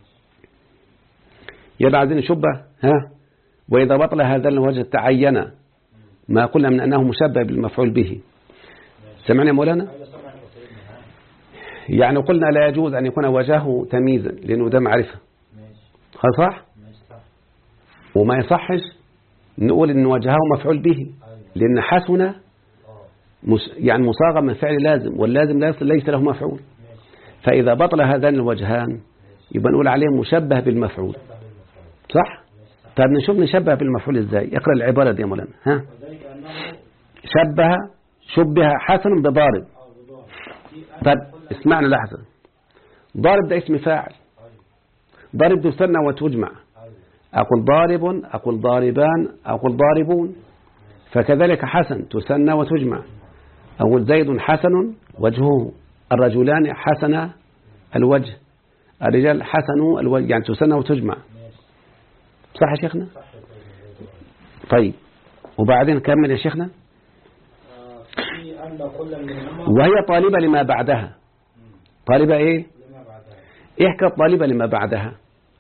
يا بعدين شبه ها وإذا بطل هذا الوجه تعين ما قلنا من أنه مشبه بالمفعول به سمعنا يا مولانا أيوة سمع وسيدنا ها يعني قلنا لا يجوز أن يكون وجهه تمييزا لأنه ده معرفة ماشي خلاص صح ماشي صح وما يصحش نقول إن وجهه مفعول به أيوة لأن حسن اه مس- يعني مصاغة من فعل لازم واللازم ليس- ليس له مفعول ماشي فإذا بطل هذان الوجهان يبقى نقول عليه مشبه بالمفعول شبه بالمفعول صح؟ طب نشوف نشبه بالمفعول ازاي اقرأ العبارة دي يا مولانا ها وذلك أنه شبه شبه حسن بضارب أو بضار في طب أن كل اسمعنا لحظة ضارب ده اسم فاعل أيوة ضارب تثنى وتجمع أيوة أقول ضارب أقول ضاربان أقول ضاربون فكذلك حسن تثنى وتجمع أقول زيد حسن وجهه الرجلان حسن الوجه الرجال حسنوا الوجه يعني تثنى وتجمع ماشي صح يا شيخنا صح يا سيدي طيب وبعدين كمل يا شيخنا آه، في أن كل منهما وهي طالبة لما بعدها طالبة ايه لما بعدها ايه حكاية طالبة لما بعدها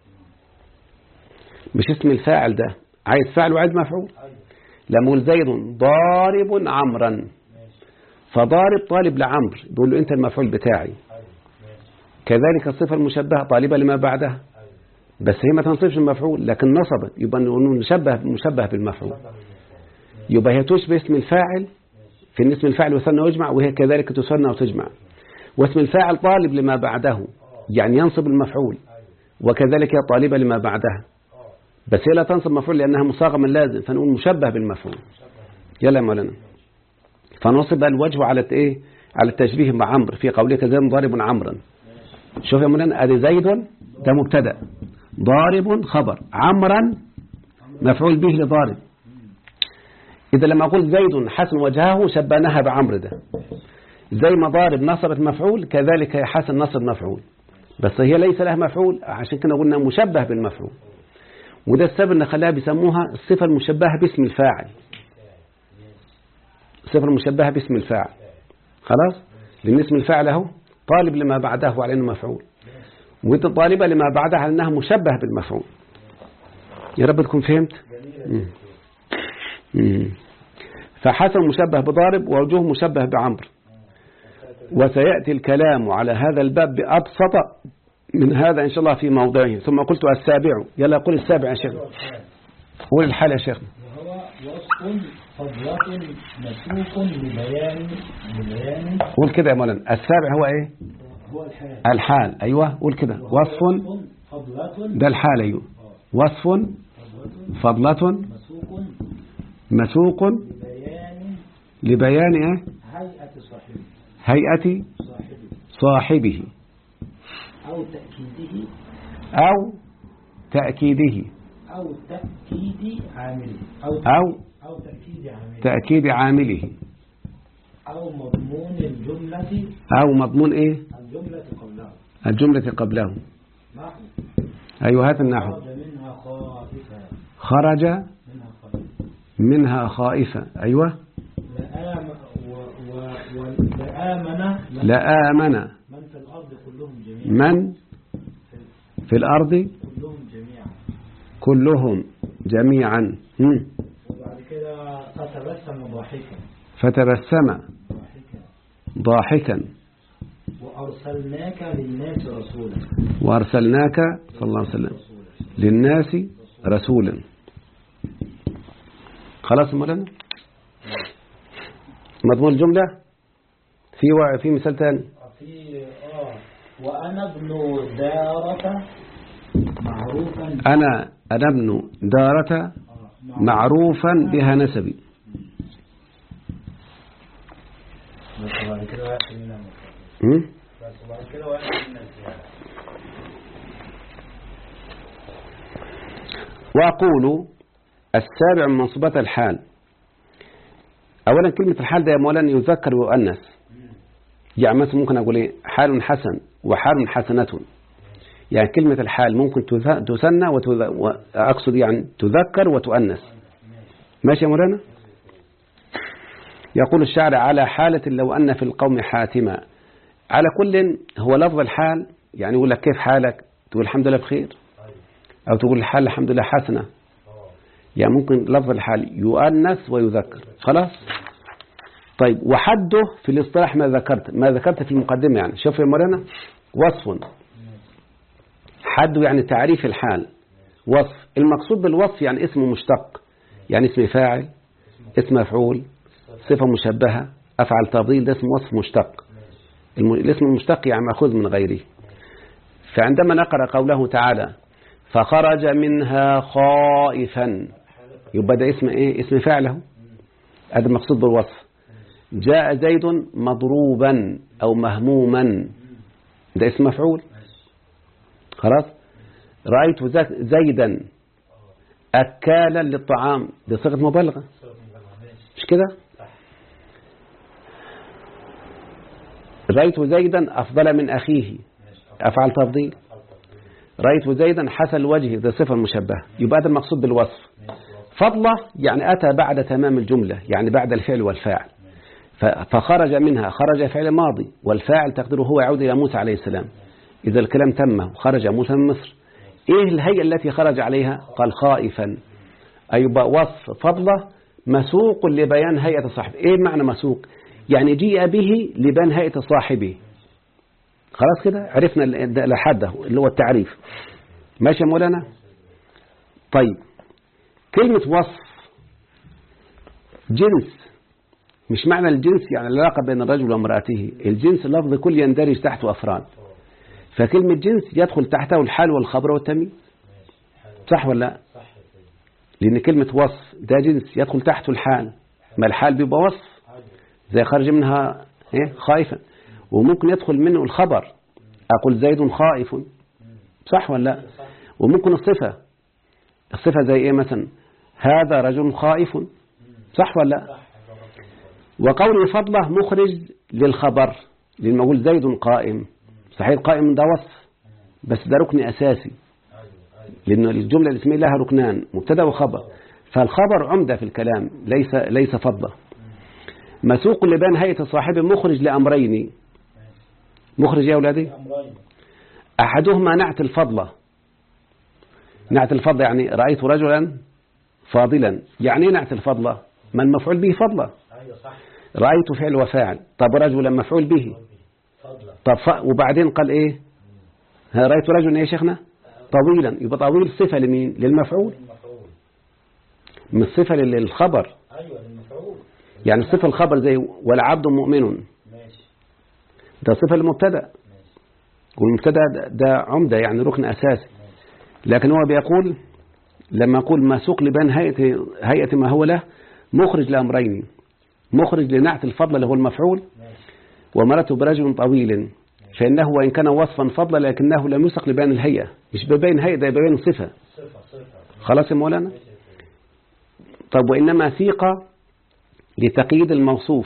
مش اسم الفاعل ده عايز فاعل وعايز مفعول أيوة لما يقول زيد ضارب عمرا ماشي فضارب طالب لعمر بيقول له انت المفعول بتاعي أيوة ماشي كذلك الصفة المشبهة طالبة لما بعدها أيوة بس هي ما تنصبش المفعول لكن نصبت يبقى نقول مشبه مشبه بالمفعول شبه بالمفعول يبقى هي تشبه اسم الفاعل في ان اسم الفاعل يثنى ويجمع وهي كذلك تثنى وتجمع واسم الفاعل طالب لما بعده يعني ينصب المفعول أيوة وكذلك هي طالبة لما بعدها اه بس هي لا تنصب مفعول لأنها مصاغة من لازم فنقول مشبه بالمفعول شبه يلا يا مولانا فنصب الوجه على ايه على التشبيه مع عمرو في قولك زيد ضارب عمرا شوف يا مولانا ادي زيد ده مبتدا ضارب خبر عمرا مفعول به لضارب إذا لما أقول زيد حسن وجهه شبهناها بعمرو ده زي ما ضارب نصبت مفعول كذلك هي حسن نصب مفعول بس هي ليس لها مفعول عشان كده قلنا مشبه بالمفعول وده السبب ان خلاها بيسموها الصفة المشبهة باسم الفاعل الصفة المشبهة باسم الفاعل خلاص لأن اسم الفاعل اهو طالب لما بعده على انه مفعول ودي طالبة لما بعدها على انها مشبه بالمفعول يا رب تكون فهمت مم. مم. فحسن مشبه بضارب ووجوه مشبه بعمر وسيأتي الكلام على هذا الباب بأبسط من هذا إن شاء الله في موضعه ثم قلت السابع يلا قل السابع يا شيخ قول الحال يا شيخ وهو وصف فضلة مسوق لبيان لبيان قول كده يا مولانا السابع هو ايه هو الحال الحال ايوه قول كده وصف فضلة ده الحال ايوه وصف فضلة فضلة مسوق مسوق لبيان لبيان ايه هيئة صاحبه هيئة صاحبه صاحبه أو تأكيده أو تأكيده أو تأكيد عامله أو أو أو تأكيد عامله تأكيد عامله أو مضمون الجملة أو مضمون إيه الجملة قبلها الجملة قبله نحو أيوة هات النحو خرج منها خائفا خرج منها خائفا منها خائفة أيوة لآم و- و- و- لآمن من- لآمن من في الأرض كلهم جميعا من في الأرض كلهم جميعا كلهم جميعا هم. وبعد كده فتبسم ضاحكا فتبسم ضاحكا ضاحكا وأرسلناك للناس رسولا وأرسلناك صلى الله عليه وسلم رسولا للناس رسولا خلاص مولانا مضمون الجملة في وع- في مثال ثاني في آه وأنا ابن دارة معروفا أنا أنا ابن دارة آه، معروفا بها نسبي بس بعد كده واحد من المكان. هم؟ بس بعد كده واحد من الزيادة وأقول السابع من منصوبات الحال أولا كلمة الحال ده يا مولانا يذكر ويؤنث يعني مثلا ممكن أقول إيه حال حسن وحال حسنة يعني كلمة الحال ممكن تث- تثنى وتذ- وأقصد يعني تذكر وتؤنث ماشي يا مولانا يقول الشاعر على حالة لو أن في القوم حاتما على كل هو لفظ الحال يعني يقول لك كيف حالك تقول الحمد لله بخير أو تقول الحال الحمد لله حسنة يعني ممكن لفظ الحال يؤنث ويذكر خلاص طيب وحده في الاصطلاح ما ذكرت ما ذكرت في المقدمة يعني شوف يا مولانا وصف حده يعني تعريف الحال وصف المقصود بالوصف يعني اسم مشتق يعني اسم فاعل اسم مفعول صفة مشبهة أفعل تفضيل ده اسم وصف مشتق الم- الاسم المشتق يعني مأخوذ من غيره فعندما نقرأ قوله تعالى فخرج منها خائفا يبقى ده اسم ايه اسم فعله هذا المقصود بالوصف جاء زيد مضروبا أو مهموما ده اسم مفعول خلاص رأيت زك- زيدا أكالا للطعام دي صيغة مبالغة مش كده رأيت زيدا أفضل من أخيه أفعل تفضيل رأيت زيدا حسن الوجه ده صفة مشبهة يبقى هذا المقصود بالوصف فضله يعني أتى بعد تمام الجملة يعني بعد الفعل والفاعل ف- فخرج منها خرج فعل ماضي والفاعل تقديره هو يعود إلى موسى عليه السلام إذا الكلام تم وخرج موسى من مصر إيه الهيئة التي خرج عليها قال خائفا أي يبقى وصف فضله مسوق لبيان هيئة صاحبه إيه معنى مسوق يعني جيء به لبيان هيئة صاحبه خلاص كده عرفنا ال- ده لحده اللي هو التعريف ماشي يا مولانا طيب كلمة وصف جنس مش معنى الجنس يعني العلاقة بين الرجل وامرأته الجنس لفظ كل يندرج تحته أفراد فكلمة جنس يدخل تحته الحال والخبر والتمييز صح ولا لا لأن كلمة وصف ده جنس يدخل تحته الحال ما الحال بيبقى وصف زي خرج منها إيه خائفا وممكن يدخل منه الخبر أقول زيد خائف صح ولا لا وممكن الصفة الصفة زي إيه مثلا هذا رجل خائف صح ولا لا وقول فضله مخرج للخبر لما أقول زيد قائم صحيح قائم ده وصف بس ده ركن أساسي لأن الجملة الاسمية لها ركنان مبتدا وخبر فالخبر عمدة في الكلام ليس ليس فضة مسوق لبان هيئة صاحبه مخرج لأمرين مخرج يا أولادي أمرين أحدهما نعت الفضلة نعت الفضلة يعني رأيت رجلا فاضلا يعني إيه نعت الفضلة ما المفعول به فضلة أيوة صح رأيت فعل وفاعل طب رجلا مفعول به فضلا طب ف... وبعدين قال إيه ها رأيت رجلا إيه يا شيخنا طويلا يبقى طويل صفة لمين للمفعول المفعول مش صفة للخبر أيوة المفعول يعني الصفة الخبر زي والعبد مؤمن ماشي ده صفة للمبتدا والمبتدا ده- ده عمدة يعني ركن أساسي لكن هو بيقول لما يقول ما سوق لبان هيئة, هيئة ما هو له مخرج لأمرين مخرج لنعت الفضل اللي هو المفعول ماشي ومرته برجل طويل فإنه وإن كان وصفا فضلا لكنه لم يسق لبيان الهيئة مش ببين هيئة ده ببين صفة صفة صفة خلاص يا مولانا طب وإنما سيق لتقييد الموصوف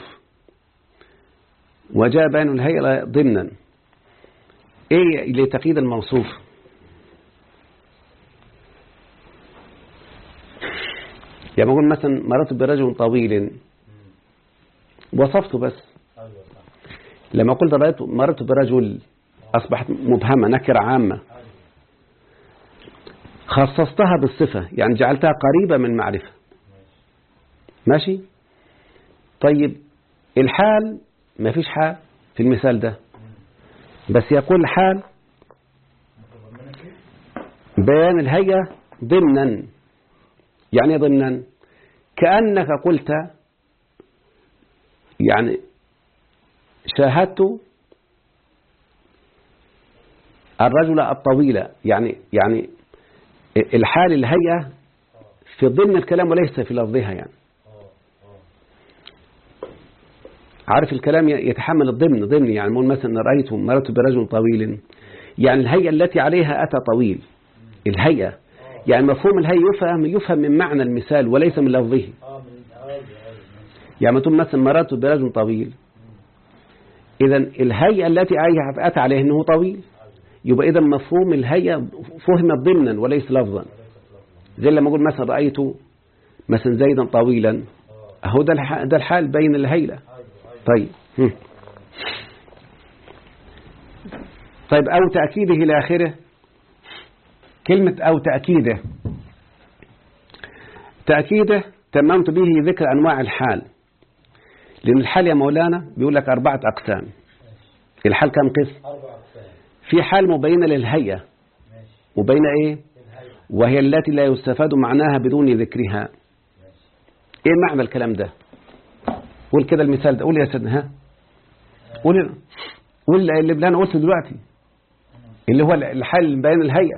وجاء بيان الهيئة ضمنا إيه لتقييد الموصوف يعني بقول مثلا مررت برجل طويل وصفته بس أيوة صح لما قلت رأيت مررت برجل أصبحت مبهمة نكرة عامة خصصتها بالصفة يعني جعلتها قريبة من معرفة ماشي طيب الحال ما فيش حال في المثال ده بس يقول حال بيان الهيئة ضمنا يعني إيه ضمنا كأنك قلت يعني شاهدت الرجل الطويل يعني يعني الحال الهيئة في ضمن الكلام وليس في لفظها يعني عارف الكلام يتحمل الضمن ضمن يعني نقول مثلا رأيت مررت برجل طويل يعني الهيئة التي عليها أتى طويل الهيئة يعني مفهوم الهيئة يفهم يفهم من معنى المثال وليس من لفظه اه من ايوه ايوه ماشي يعني تقول مثلا مررت برجل طويل إذا الهيئة التي عليها أتى عليه أنه طويل يبقى إذا مفهوم الهيئة فهم ضمنا وليس لفظا زي لما أقول مثلا رأيت مثلا زيدا طويلا هو ده الح- ده الحال بين الهيئة طيب هم. طيب أو تأكيده إلى آخره كلمة أو تأكيده تأكيده تممت به ذكر أنواع الحال لأن الحال يا مولانا بيقول لك أربعة أقسام الحال كم قسم اربع اقسام في حال مبينة للهيئة ماشي مبينة إيه الهيئة وهي التي لا يستفاد معناها بدون ذكرها ايه معنى الكلام ده قول كده المثال ده قول يا سيدنا ها قول قول اللي انا قلته دلوقتي اللي هو الحل بين الهيئة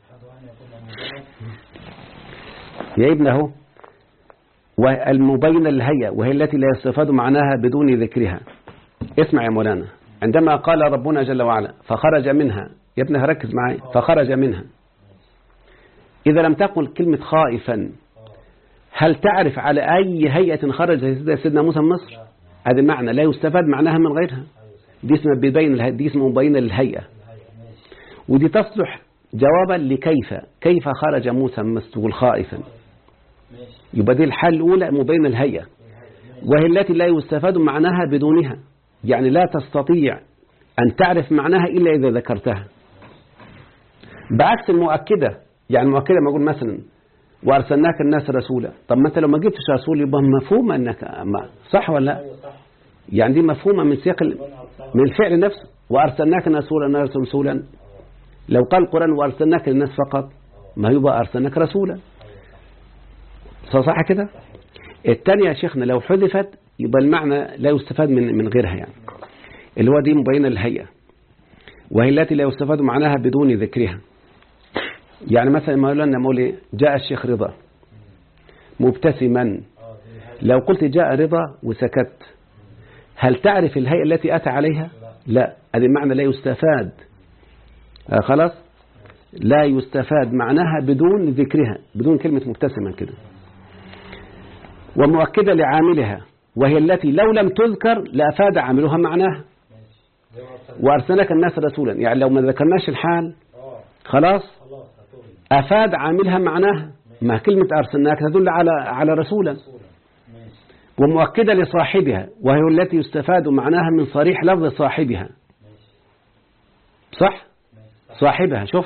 يا ابن اهو والمبينة للهيئة وهي التي لا يستفاد معناها بدون ذكرها اسمع يا مولانا عندما قال ربنا جل وعلا فخرج منها يا ابنها ركز معي فخرج منها إذا لم تقل كلمة خائفا هل تعرف على أي هيئة خرج سيدنا موسى من مصر هذا المعنى لا يستفاد معناها من غيرها دي اسمها بيبين دي اسمها مبينة للهيئة ودي تصلح جوابا لكيف كيف خرج موسى من مصر خائفا يبقى دي الحال الأولى مبينة الهيئة وهي التي لا يستفاد معناها بدونها يعني لا تستطيع أن تعرف معناها إلا إذا ذكرتها بعكس المؤكدة يعني المؤكدة ما أقول مثلا وأرسلناك الناس رسولا طب ما أنت لو ما جبتش رسول يبقى مفهوم أنك ما صح ولا لا يعني دي مفهومة من سياق من الفعل نفسه وأرسلناك رسولا رسولا لو قال القرآن وأرسلناك للناس فقط ما يبقى أرسلناك رسولا صح كده الثانية يا شيخنا لو حذفت يبقى المعنى لا يستفاد من من غيرها يعني اللي هو دي مبينة للهيئة وهي التي لا يستفاد معناها بدون ذكرها يعني مثلا ما لنا مولي جاء الشيخ رضا مبتسما لو قلت جاء رضا وسكت هل تعرف الهيئة التي أتى عليها لا هذا المعنى لا يستفاد آه خلاص لا يستفاد معناها بدون ذكرها بدون كلمة مبتسما كده ومؤكدة لعاملها وهي التي لو لم تذكر لأفاد عاملها معناها وأرسلك الناس رسولا يعني لو ما ذكرناش الحال خلاص أفاد عاملها معناها ما كلمة أرسلناك تدل على على رسولا ومؤكدة لصاحبها وهي التي يستفاد معناها من صريح لفظ صاحبها صح صاحبها شوف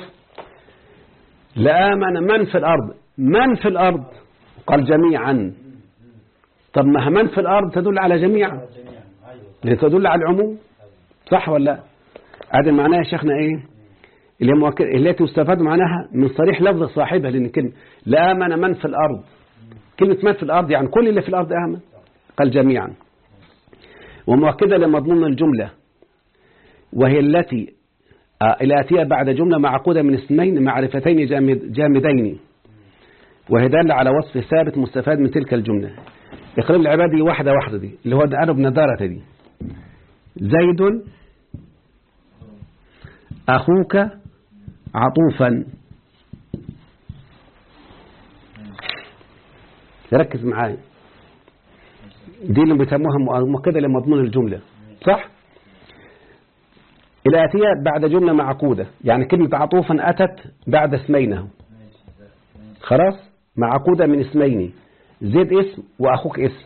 لآمن من في الأرض من في الأرض قال جميعا طب ما من في الأرض تدل على جميعا لأن تدل على العموم صح ولا لا هذا معناه يا شيخنا ايه اللي هي مؤكد التي يستفاد معناها من صريح لفظ صاحبها لأن كلمة لا آمن من في الأرض كلمة من في الأرض يعني كل اللي في الأرض آمن قال جميعا ومؤكدة لمضمون الجملة وهي التي الآتية بعد جملة معقودة من اسمين معرفتين جامد جامدين وهي دالة على وصف ثابت مستفاد من تلك الجملة يقرب العبادي واحدة واحدة دي اللي هو أنا بنضارة دي زيد أخوك عطوفا ركز معايا دي اللي بيسموها مؤكدة لمضمون الجملة صح الآتية بعد جملة معقودة يعني كلمة عطوفا أتت بعد اسمينه خلاص معقودة من اسمين زيد اسم وأخوك اسم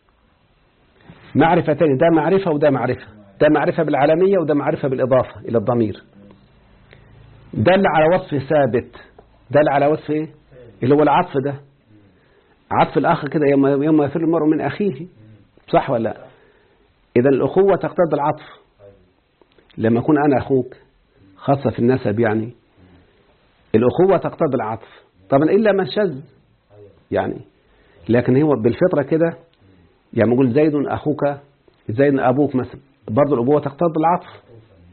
معرفتين ده معرفة وده معرفة ده معرفة بالعالمية وده معرفة بالإضافة إلى الضمير دل على وصف ثابت دل على وصف ايه اللي هو العطف ده عطف الأخ كده يوم يوم يفر المرء من أخيه صح ولا لا إذا الأخوة تقتضي العطف لما أكون أنا أخوك خاصة في النسب يعني الأخوة تقتضي العطف طبعا إلا من شذ يعني لكن هو بالفطرة كده يعني نقول زيد أخوك زيد أبوك مثلا برضه الأبوة تقتضي العطف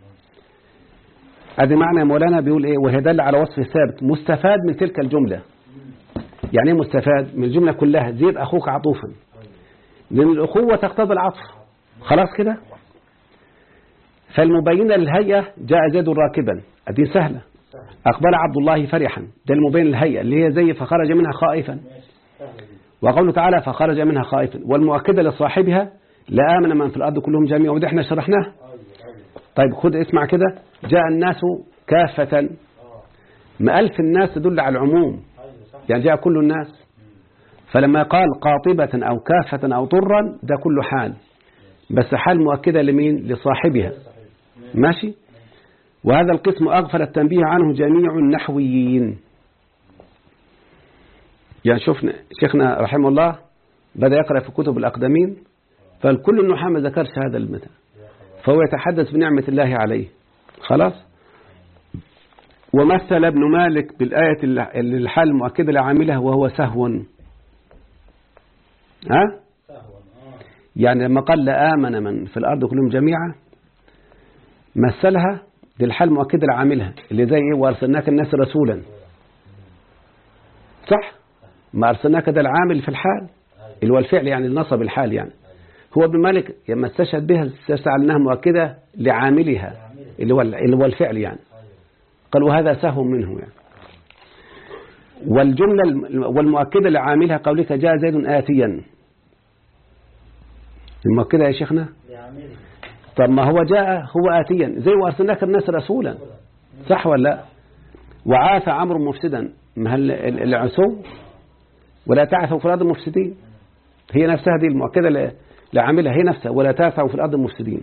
هذا معنى مولانا بيقول إيه وهي دل على وصف ثابت مستفاد من تلك الجملة يعني ايه مستفاد من الجملة كلها زيد أخوك عطوفا لأن الأخوة تقتضي العطف خلاص كده فالمبينة للهيئة جاء زيد راكبا دي سهلة أقبل عبد الله فرحا ده المبين للهيئة اللي هي زي فخرج منها خائفا وقوله تعالى فخرج منها خائفا والمؤكدة لصاحبها لا آمن من في الأرض كلهم جميعا وده احنا شرحناه طيب خد اسمع كده جاء الناس كافة ما ألف الناس تدل على العموم يعني جاء كل الناس فلما قال قاطبة أو كافة أو طرا ده كله حال بس حال مؤكدة لمين لصاحبها ماشي وهذا القسم أغفل التنبيه عنه جميع النحويين يعني شفنا شيخنا رحمه الله بدأ يقرأ في كتب الأقدمين فالكل النحاة ما ذكرش هذا المثل فهو يتحدث بنعمة الله عليه خلاص ومثل ابن مالك بالآية اللي الحال المؤكدة لعامله وهو سهو ها سهوا اه يعني لما قال لآمن من في الأرض كلهم جميعا مثلها دي الحال مؤكدة لعاملها اللي زي ايه وارسلناك الناس رسولا صح ما أرسلناك ده العامل في الحال اللي هو الفعل يعني النصب الحال يعني هو ابن مالك لما استشهد بها استشعر انها مؤكدة لعاملها اللي هو اللي هو الفعل يعني قال وهذا سهو منه يعني والجملة الم- والمؤكدة لعاملها قولك جاء زيد آتيا المؤكدة يا شيخنا لعامله طب ما هو جاء هو آتيا زي وأرسلناك الناس رسولا صح ولا لا وعاث عمرو مفسدا ما هل ال- العسو ولا تعثوا في الأرض مفسدين هي نفسها دي المؤكدة ل- لعاملها هي نفسها ولا تعثوا في الأرض مفسدين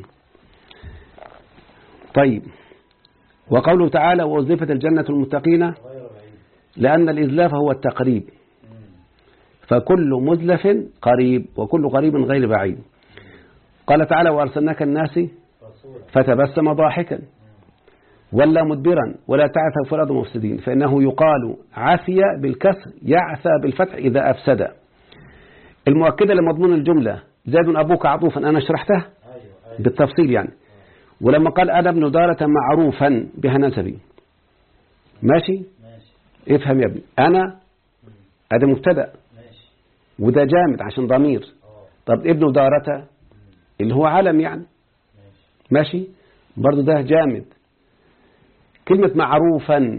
طيب وقوله تعالى وأزلفت الجنة المتقين غير بعيد لأن الإزلاف هو التقريب فكل مزلف قريب وكل قريب غير بعيد قال تعالى وأرسلناك الناس رسولا فتبسم ضاحكا ولا مدبرا ولا تعثوا في الأرض مفسدين فإنه يقال عفي بالكسر يعثى بالفتح إذا أفسد المؤكدة لمضمون الجملة زاد أبوك عطوفا أنا شرحتها ايوه ايوه بالتفصيل يعني ولما قال أنا ابن دارة معروفا بها نسبي ماشي ماشي افهم يا ابني أنا هذا مبتدأ ماشي وده جامد عشان ضمير اه طب ابن دارة اللي هو علم يعني ماشي ماشي برضو ده جامد كلمة معروفا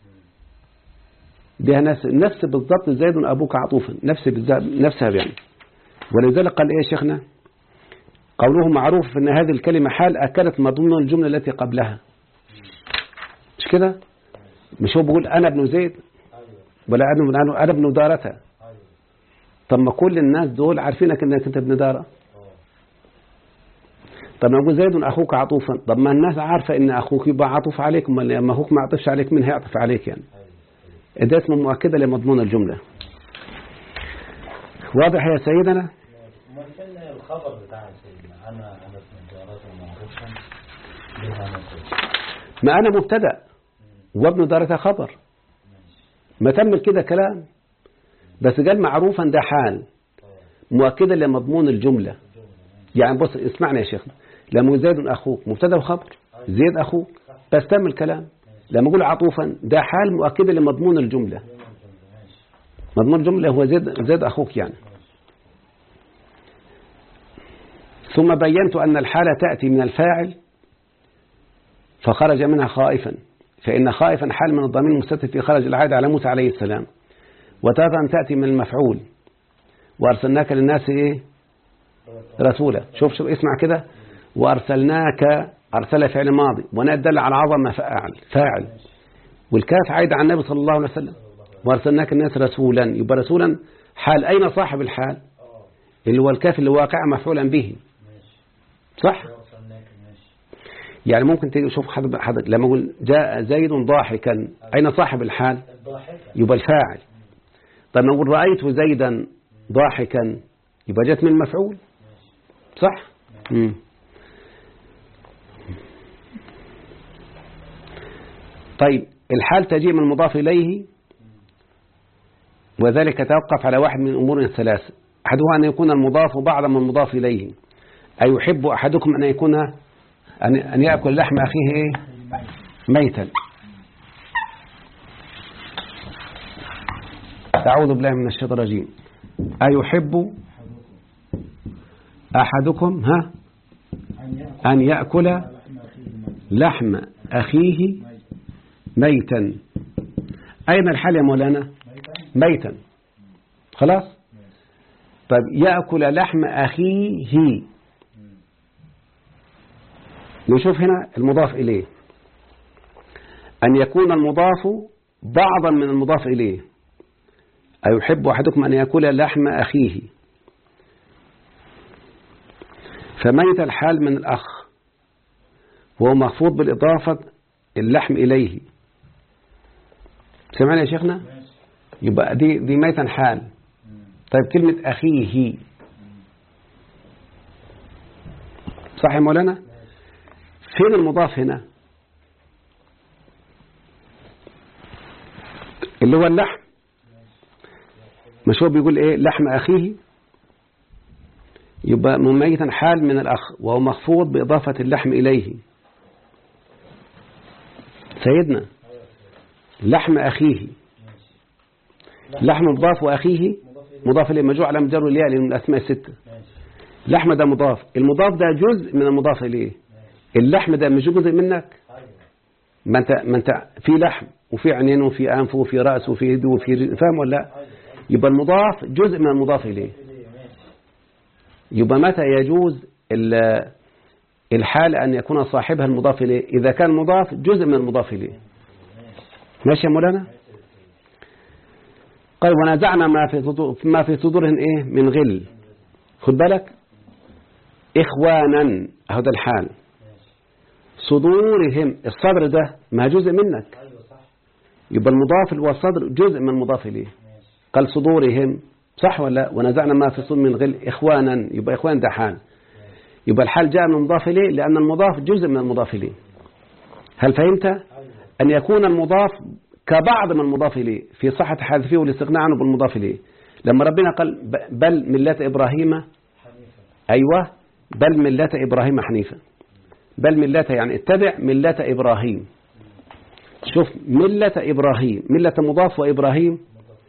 بها نفس نفس بالضبط زيد أبوك عطوفا نفس بالذات نفسها يعني ولذلك قال إيه يا شيخنا قوله معروف أن هذه الكلمة حال أكلت مضمون الجملة التي قبلها مش كده مش هو بيقول أنا ابن زيد ايوه ولا أنا ابن أنا ابن دارة ايوه طب ما كل الناس دول عارفينك أنك أنت ابن دارة اه طب ما أقول زيد أخوك عطوفا طب ما الناس عارفة إن أخوك يبقى عطوف عليك ما لما أخوك ما عطفش عليك مين هيعطف عليك يعني ايوه ده اسمه مؤكدة لمضمون الجملة واضح يا سيدنا امال فين الخبر بتاع سيدنا انا انا ابن دارات معروفا بها نسب ما أنا مبتدأ وابن دارة خبر ما تم كده كلام بس قال معروفا ده حال مؤكدة لمضمون الجملة يعني بص اسمعني يا شيخنا لما يقول زيد أخوك مبتدأ وخبر زيد أخوك بس تم الكلام لما يقول عطوفا ده حال مؤكدة لمضمون الجملة ماشي مضمون الجملة هو زيد, زيد أخوك يعني ثم بينت أن الحالة تأتي من الفاعل فخرج منها خائفا فإن خائفا حال من الضمير المستتر في خرج العائد على موسى عليه السلام وتارة تأتي من المفعول وأرسلناك للناس إيه رسولا شوف شوف اسمع كده وأرسلناك أرسل فعل ماضي وناء دل على عظمة فاعل فاعل والكاف عايد على النبي صلى الله عليه وسلم وأرسلناك الناس رسولا يبقى رسولا حال أين صاحب الحال اه اللي هو الكاف اللي واقع مفعولا به ماشي صح وصلناك ماشي يعني ممكن تيجي شوف حضرتك حضرتك لما أقول جاء زيد ضاحكا أين صاحب الحال الضاحكة يبقى الفاعل طب لما أقول رأيت زيدا ضاحكا يبقى جت من المفعول صح مم. طيب الحال تجيء من المضاف إليه وذلك يتوقف على واحد من الأمور الثلاث أحدها أن يكون المضاف بعضا من المضاف إليه أي يحب أحدكم أن يكون أن أن يأكل لحم أخيه إيه؟ ميتا أعوذ بالله من الشيطان الرجيم أيحب أحدكم ها أن يأكل أن يأكل لحم أخيه ميت لحم أخيه ميت ميتا أين الحال يا مولانا ميتا ميتا خلاص طيب يأكل لحم أخيه نشوف هنا المضاف إليه أن يكون المضاف بعضا من المضاف إليه أيحب أحدكم أن يأكل لحم أخيه فميت الحال من الأخ وهو مخفوض بالإضافة اللحم إليه سمعنا يا شيخنا ماشي يبقى دي دي ميتا حال طيب كلمة أخيه صح يا مولانا فين المضاف هنا اللي هو اللحم مش هو بيقول ايه لحم أخيه يبقى مميتا حال من الأخ وهو مخفوض بإضافة اللحم إليه سيدنا لحم أخيه لحم مضاف وأخيه مضاف إليه مجوع على مجر الياء من الأسماء الستة ماشي لحم ده مضاف المضاف ده جزء من المضاف إليه اللحم ده مش جزء منك ايوه ما انت ما انت في لحم وفي عينين وفي انف وفي راس وفي يد وفي رجل فاهم ولا لا ايوه ايوه يبقى المضاف جزء من المضاف اليه ليه ماشي يبقى متى يجوز ال- الحال ان يكون صاحبها المضاف اليه اذا كان مضاف جزء من المضاف اليه ماشي يا مولانا قال ونزعنا ما في صدور ما في صدورهم ايه من غل خد بالك اخوانا اهو ده الحال صدورهم الصدر ده ما جزء منك ايوه صح يبقى المضاف اللي هو الصدر جزء من المضاف إليه ماشي قال صدورهم صح ولا لا؟ ونزعنا ما في صدور من غل إخوانا يبقى إخوان ده حال يبقى الحال جاء من المضاف إليه لأن المضاف جزء من المضاف إليه هل فهمت ايوه أن يكون المضاف كبعض من المضاف إليه في صحة حذفه والاستغناء عنه بالمضاف إليه لما ربنا قال ب- بل ملة إبراهيم حنيفه أيوة بل ملة إبراهيم حنيفا بل ملة يعني اتبع ملة إبراهيم شوف ملة إبراهيم ملة مضاف وإبراهيم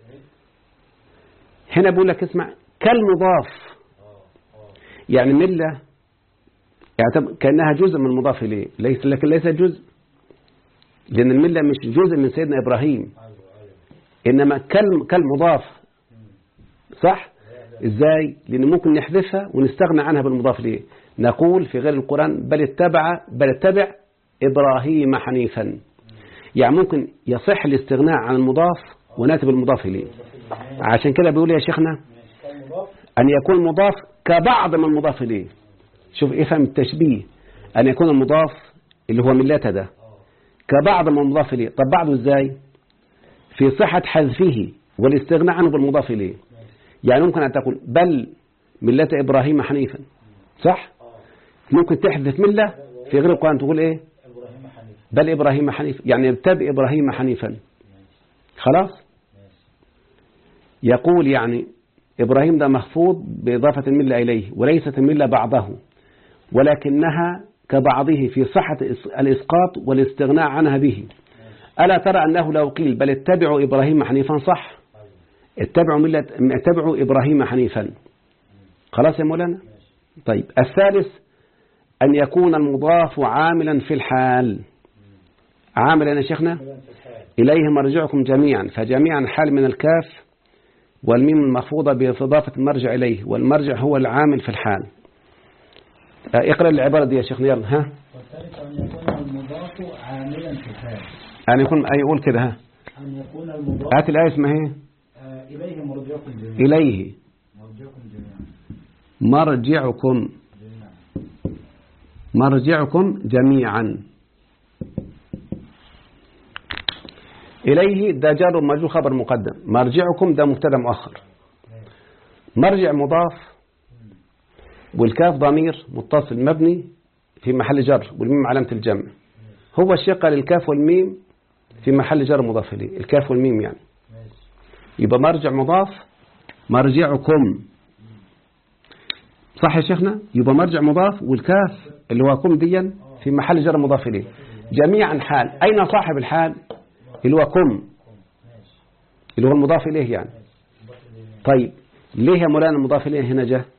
هنا بقول لك اسمع كالمضاف يعني ملة يعتبر كأنها جزء من المضاف إليه ليس لكن ليس جزء لأن الملة مش جزء من سيدنا إبراهيم ايوه ايوه إنما كالم كالمضاف صح إزاي لأن ممكن نحذفها ونستغنى عنها بالمضاف إليه نقول في غير القرآن بل اتبع بل اتبع إبراهيم حنيفا يعني ممكن يصح الاستغناء عن المضاف وناتي بالمضاف إليه عشان كده بيقول يا شيخنا ماشي كان مضاف أن يكون المضاف كبعض من المضاف إليه شوف افهم التشبيه أن يكون المضاف اللي هو ملته ده اه كبعض من المضاف إليه طب بعضه إزاي في صحة حذفه والاستغناء عنه بالمضاف إليه يعني ممكن أن تقول بل ملة إبراهيم حنيفا صح اه ممكن تحذف ملة في غير القرآن تقول إيه ابراهيم حنيفه بل إبراهيم حنيفا يعني ابتدئ إبراهيم حنيفا خلاص ماشي يقول يعني إبراهيم ده محفوظ بإضافة الملة إليه وليست الملة بعضه ولكنها كبعضه في صحة الإسقاط والاستغناء عنها به ألا ترى أنه لو قيل بل اتبعوا إبراهيم حنيفا صح ايوه اتبعوا ملة اتبعوا إبراهيم حنيفا خلاص يا مولانا ماشي طيب الثالث أن يكون المضاف عاملا في الحال عاملا يا شيخنا كده في الحال إليه مرجعكم جميعا فجميعا حال من الكاف والميم المخفوضة بإضافة المرجع إليه والمرجع هو العامل في الحال آه، اقرأ العبارة دي يا شيخنا يلا ها والثالث أن يكون المضاف عاملا في الحال أن يكون أي يقول كده ها أن يكون المضاف هات الآية اسمها ايه آه، إليه مرجعكم جميعا إليه مرجعكم جميعا مرجعكم جميعا مرجعكم جميعا إليه ده جار ومجرور خبر مقدم مرجعكم ده مبتدا مؤخر مرجع مضاف والكاف ضمير متصل مبني في محل جر والميم علامة الجمع هو الشقة للكاف والميم في محل جر مضاف إليه الكاف والميم يعني ماشي يبقى مرجع مضاف مرجعكم صح يا شيخنا يبقى مرجع مضاف والكاف اللي هو كم ديا في محل جر مضاف إليه جميعا حال أين صاحب الحال اللي هو كم ماشي اللي هو المضاف إليه يعني مضاف إليه طيب ليه يا مولانا المضاف إليه هنا جاء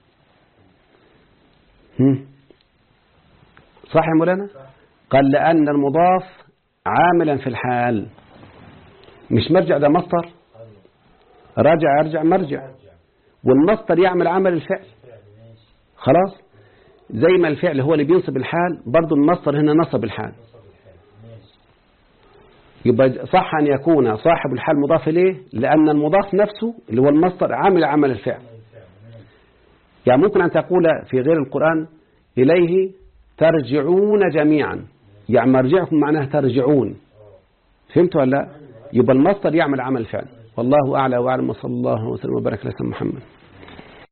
هم؟ صح يا مولانا قال لأن المضاف عاملا في الحال مش مرجع ده مصدر أيوه راجع يرجع مرجع رجع والمصدر يعمل عمل الفعل فعل ماشي خلاص زي ما الفعل هو اللي بينصب الحال برضو المصدر هنا نصب الحال نصب الحال ماشي يبقى صح أن يكون صاحب الحال مضاف إليه لأن المضاف نفسه اللي هو المصدر عامل عمل الفعل عمل الفعل ماشي يعني ممكن أن تقول في غير القرآن إليه ترجعون جميعا يعني مرجعكم معناه ترجعون فهمت ولا لا يبقى المصدر يعمل عمل الفعل والله أعلى وأعلم وصلى الله وسلم وبارك على سيدنا محمد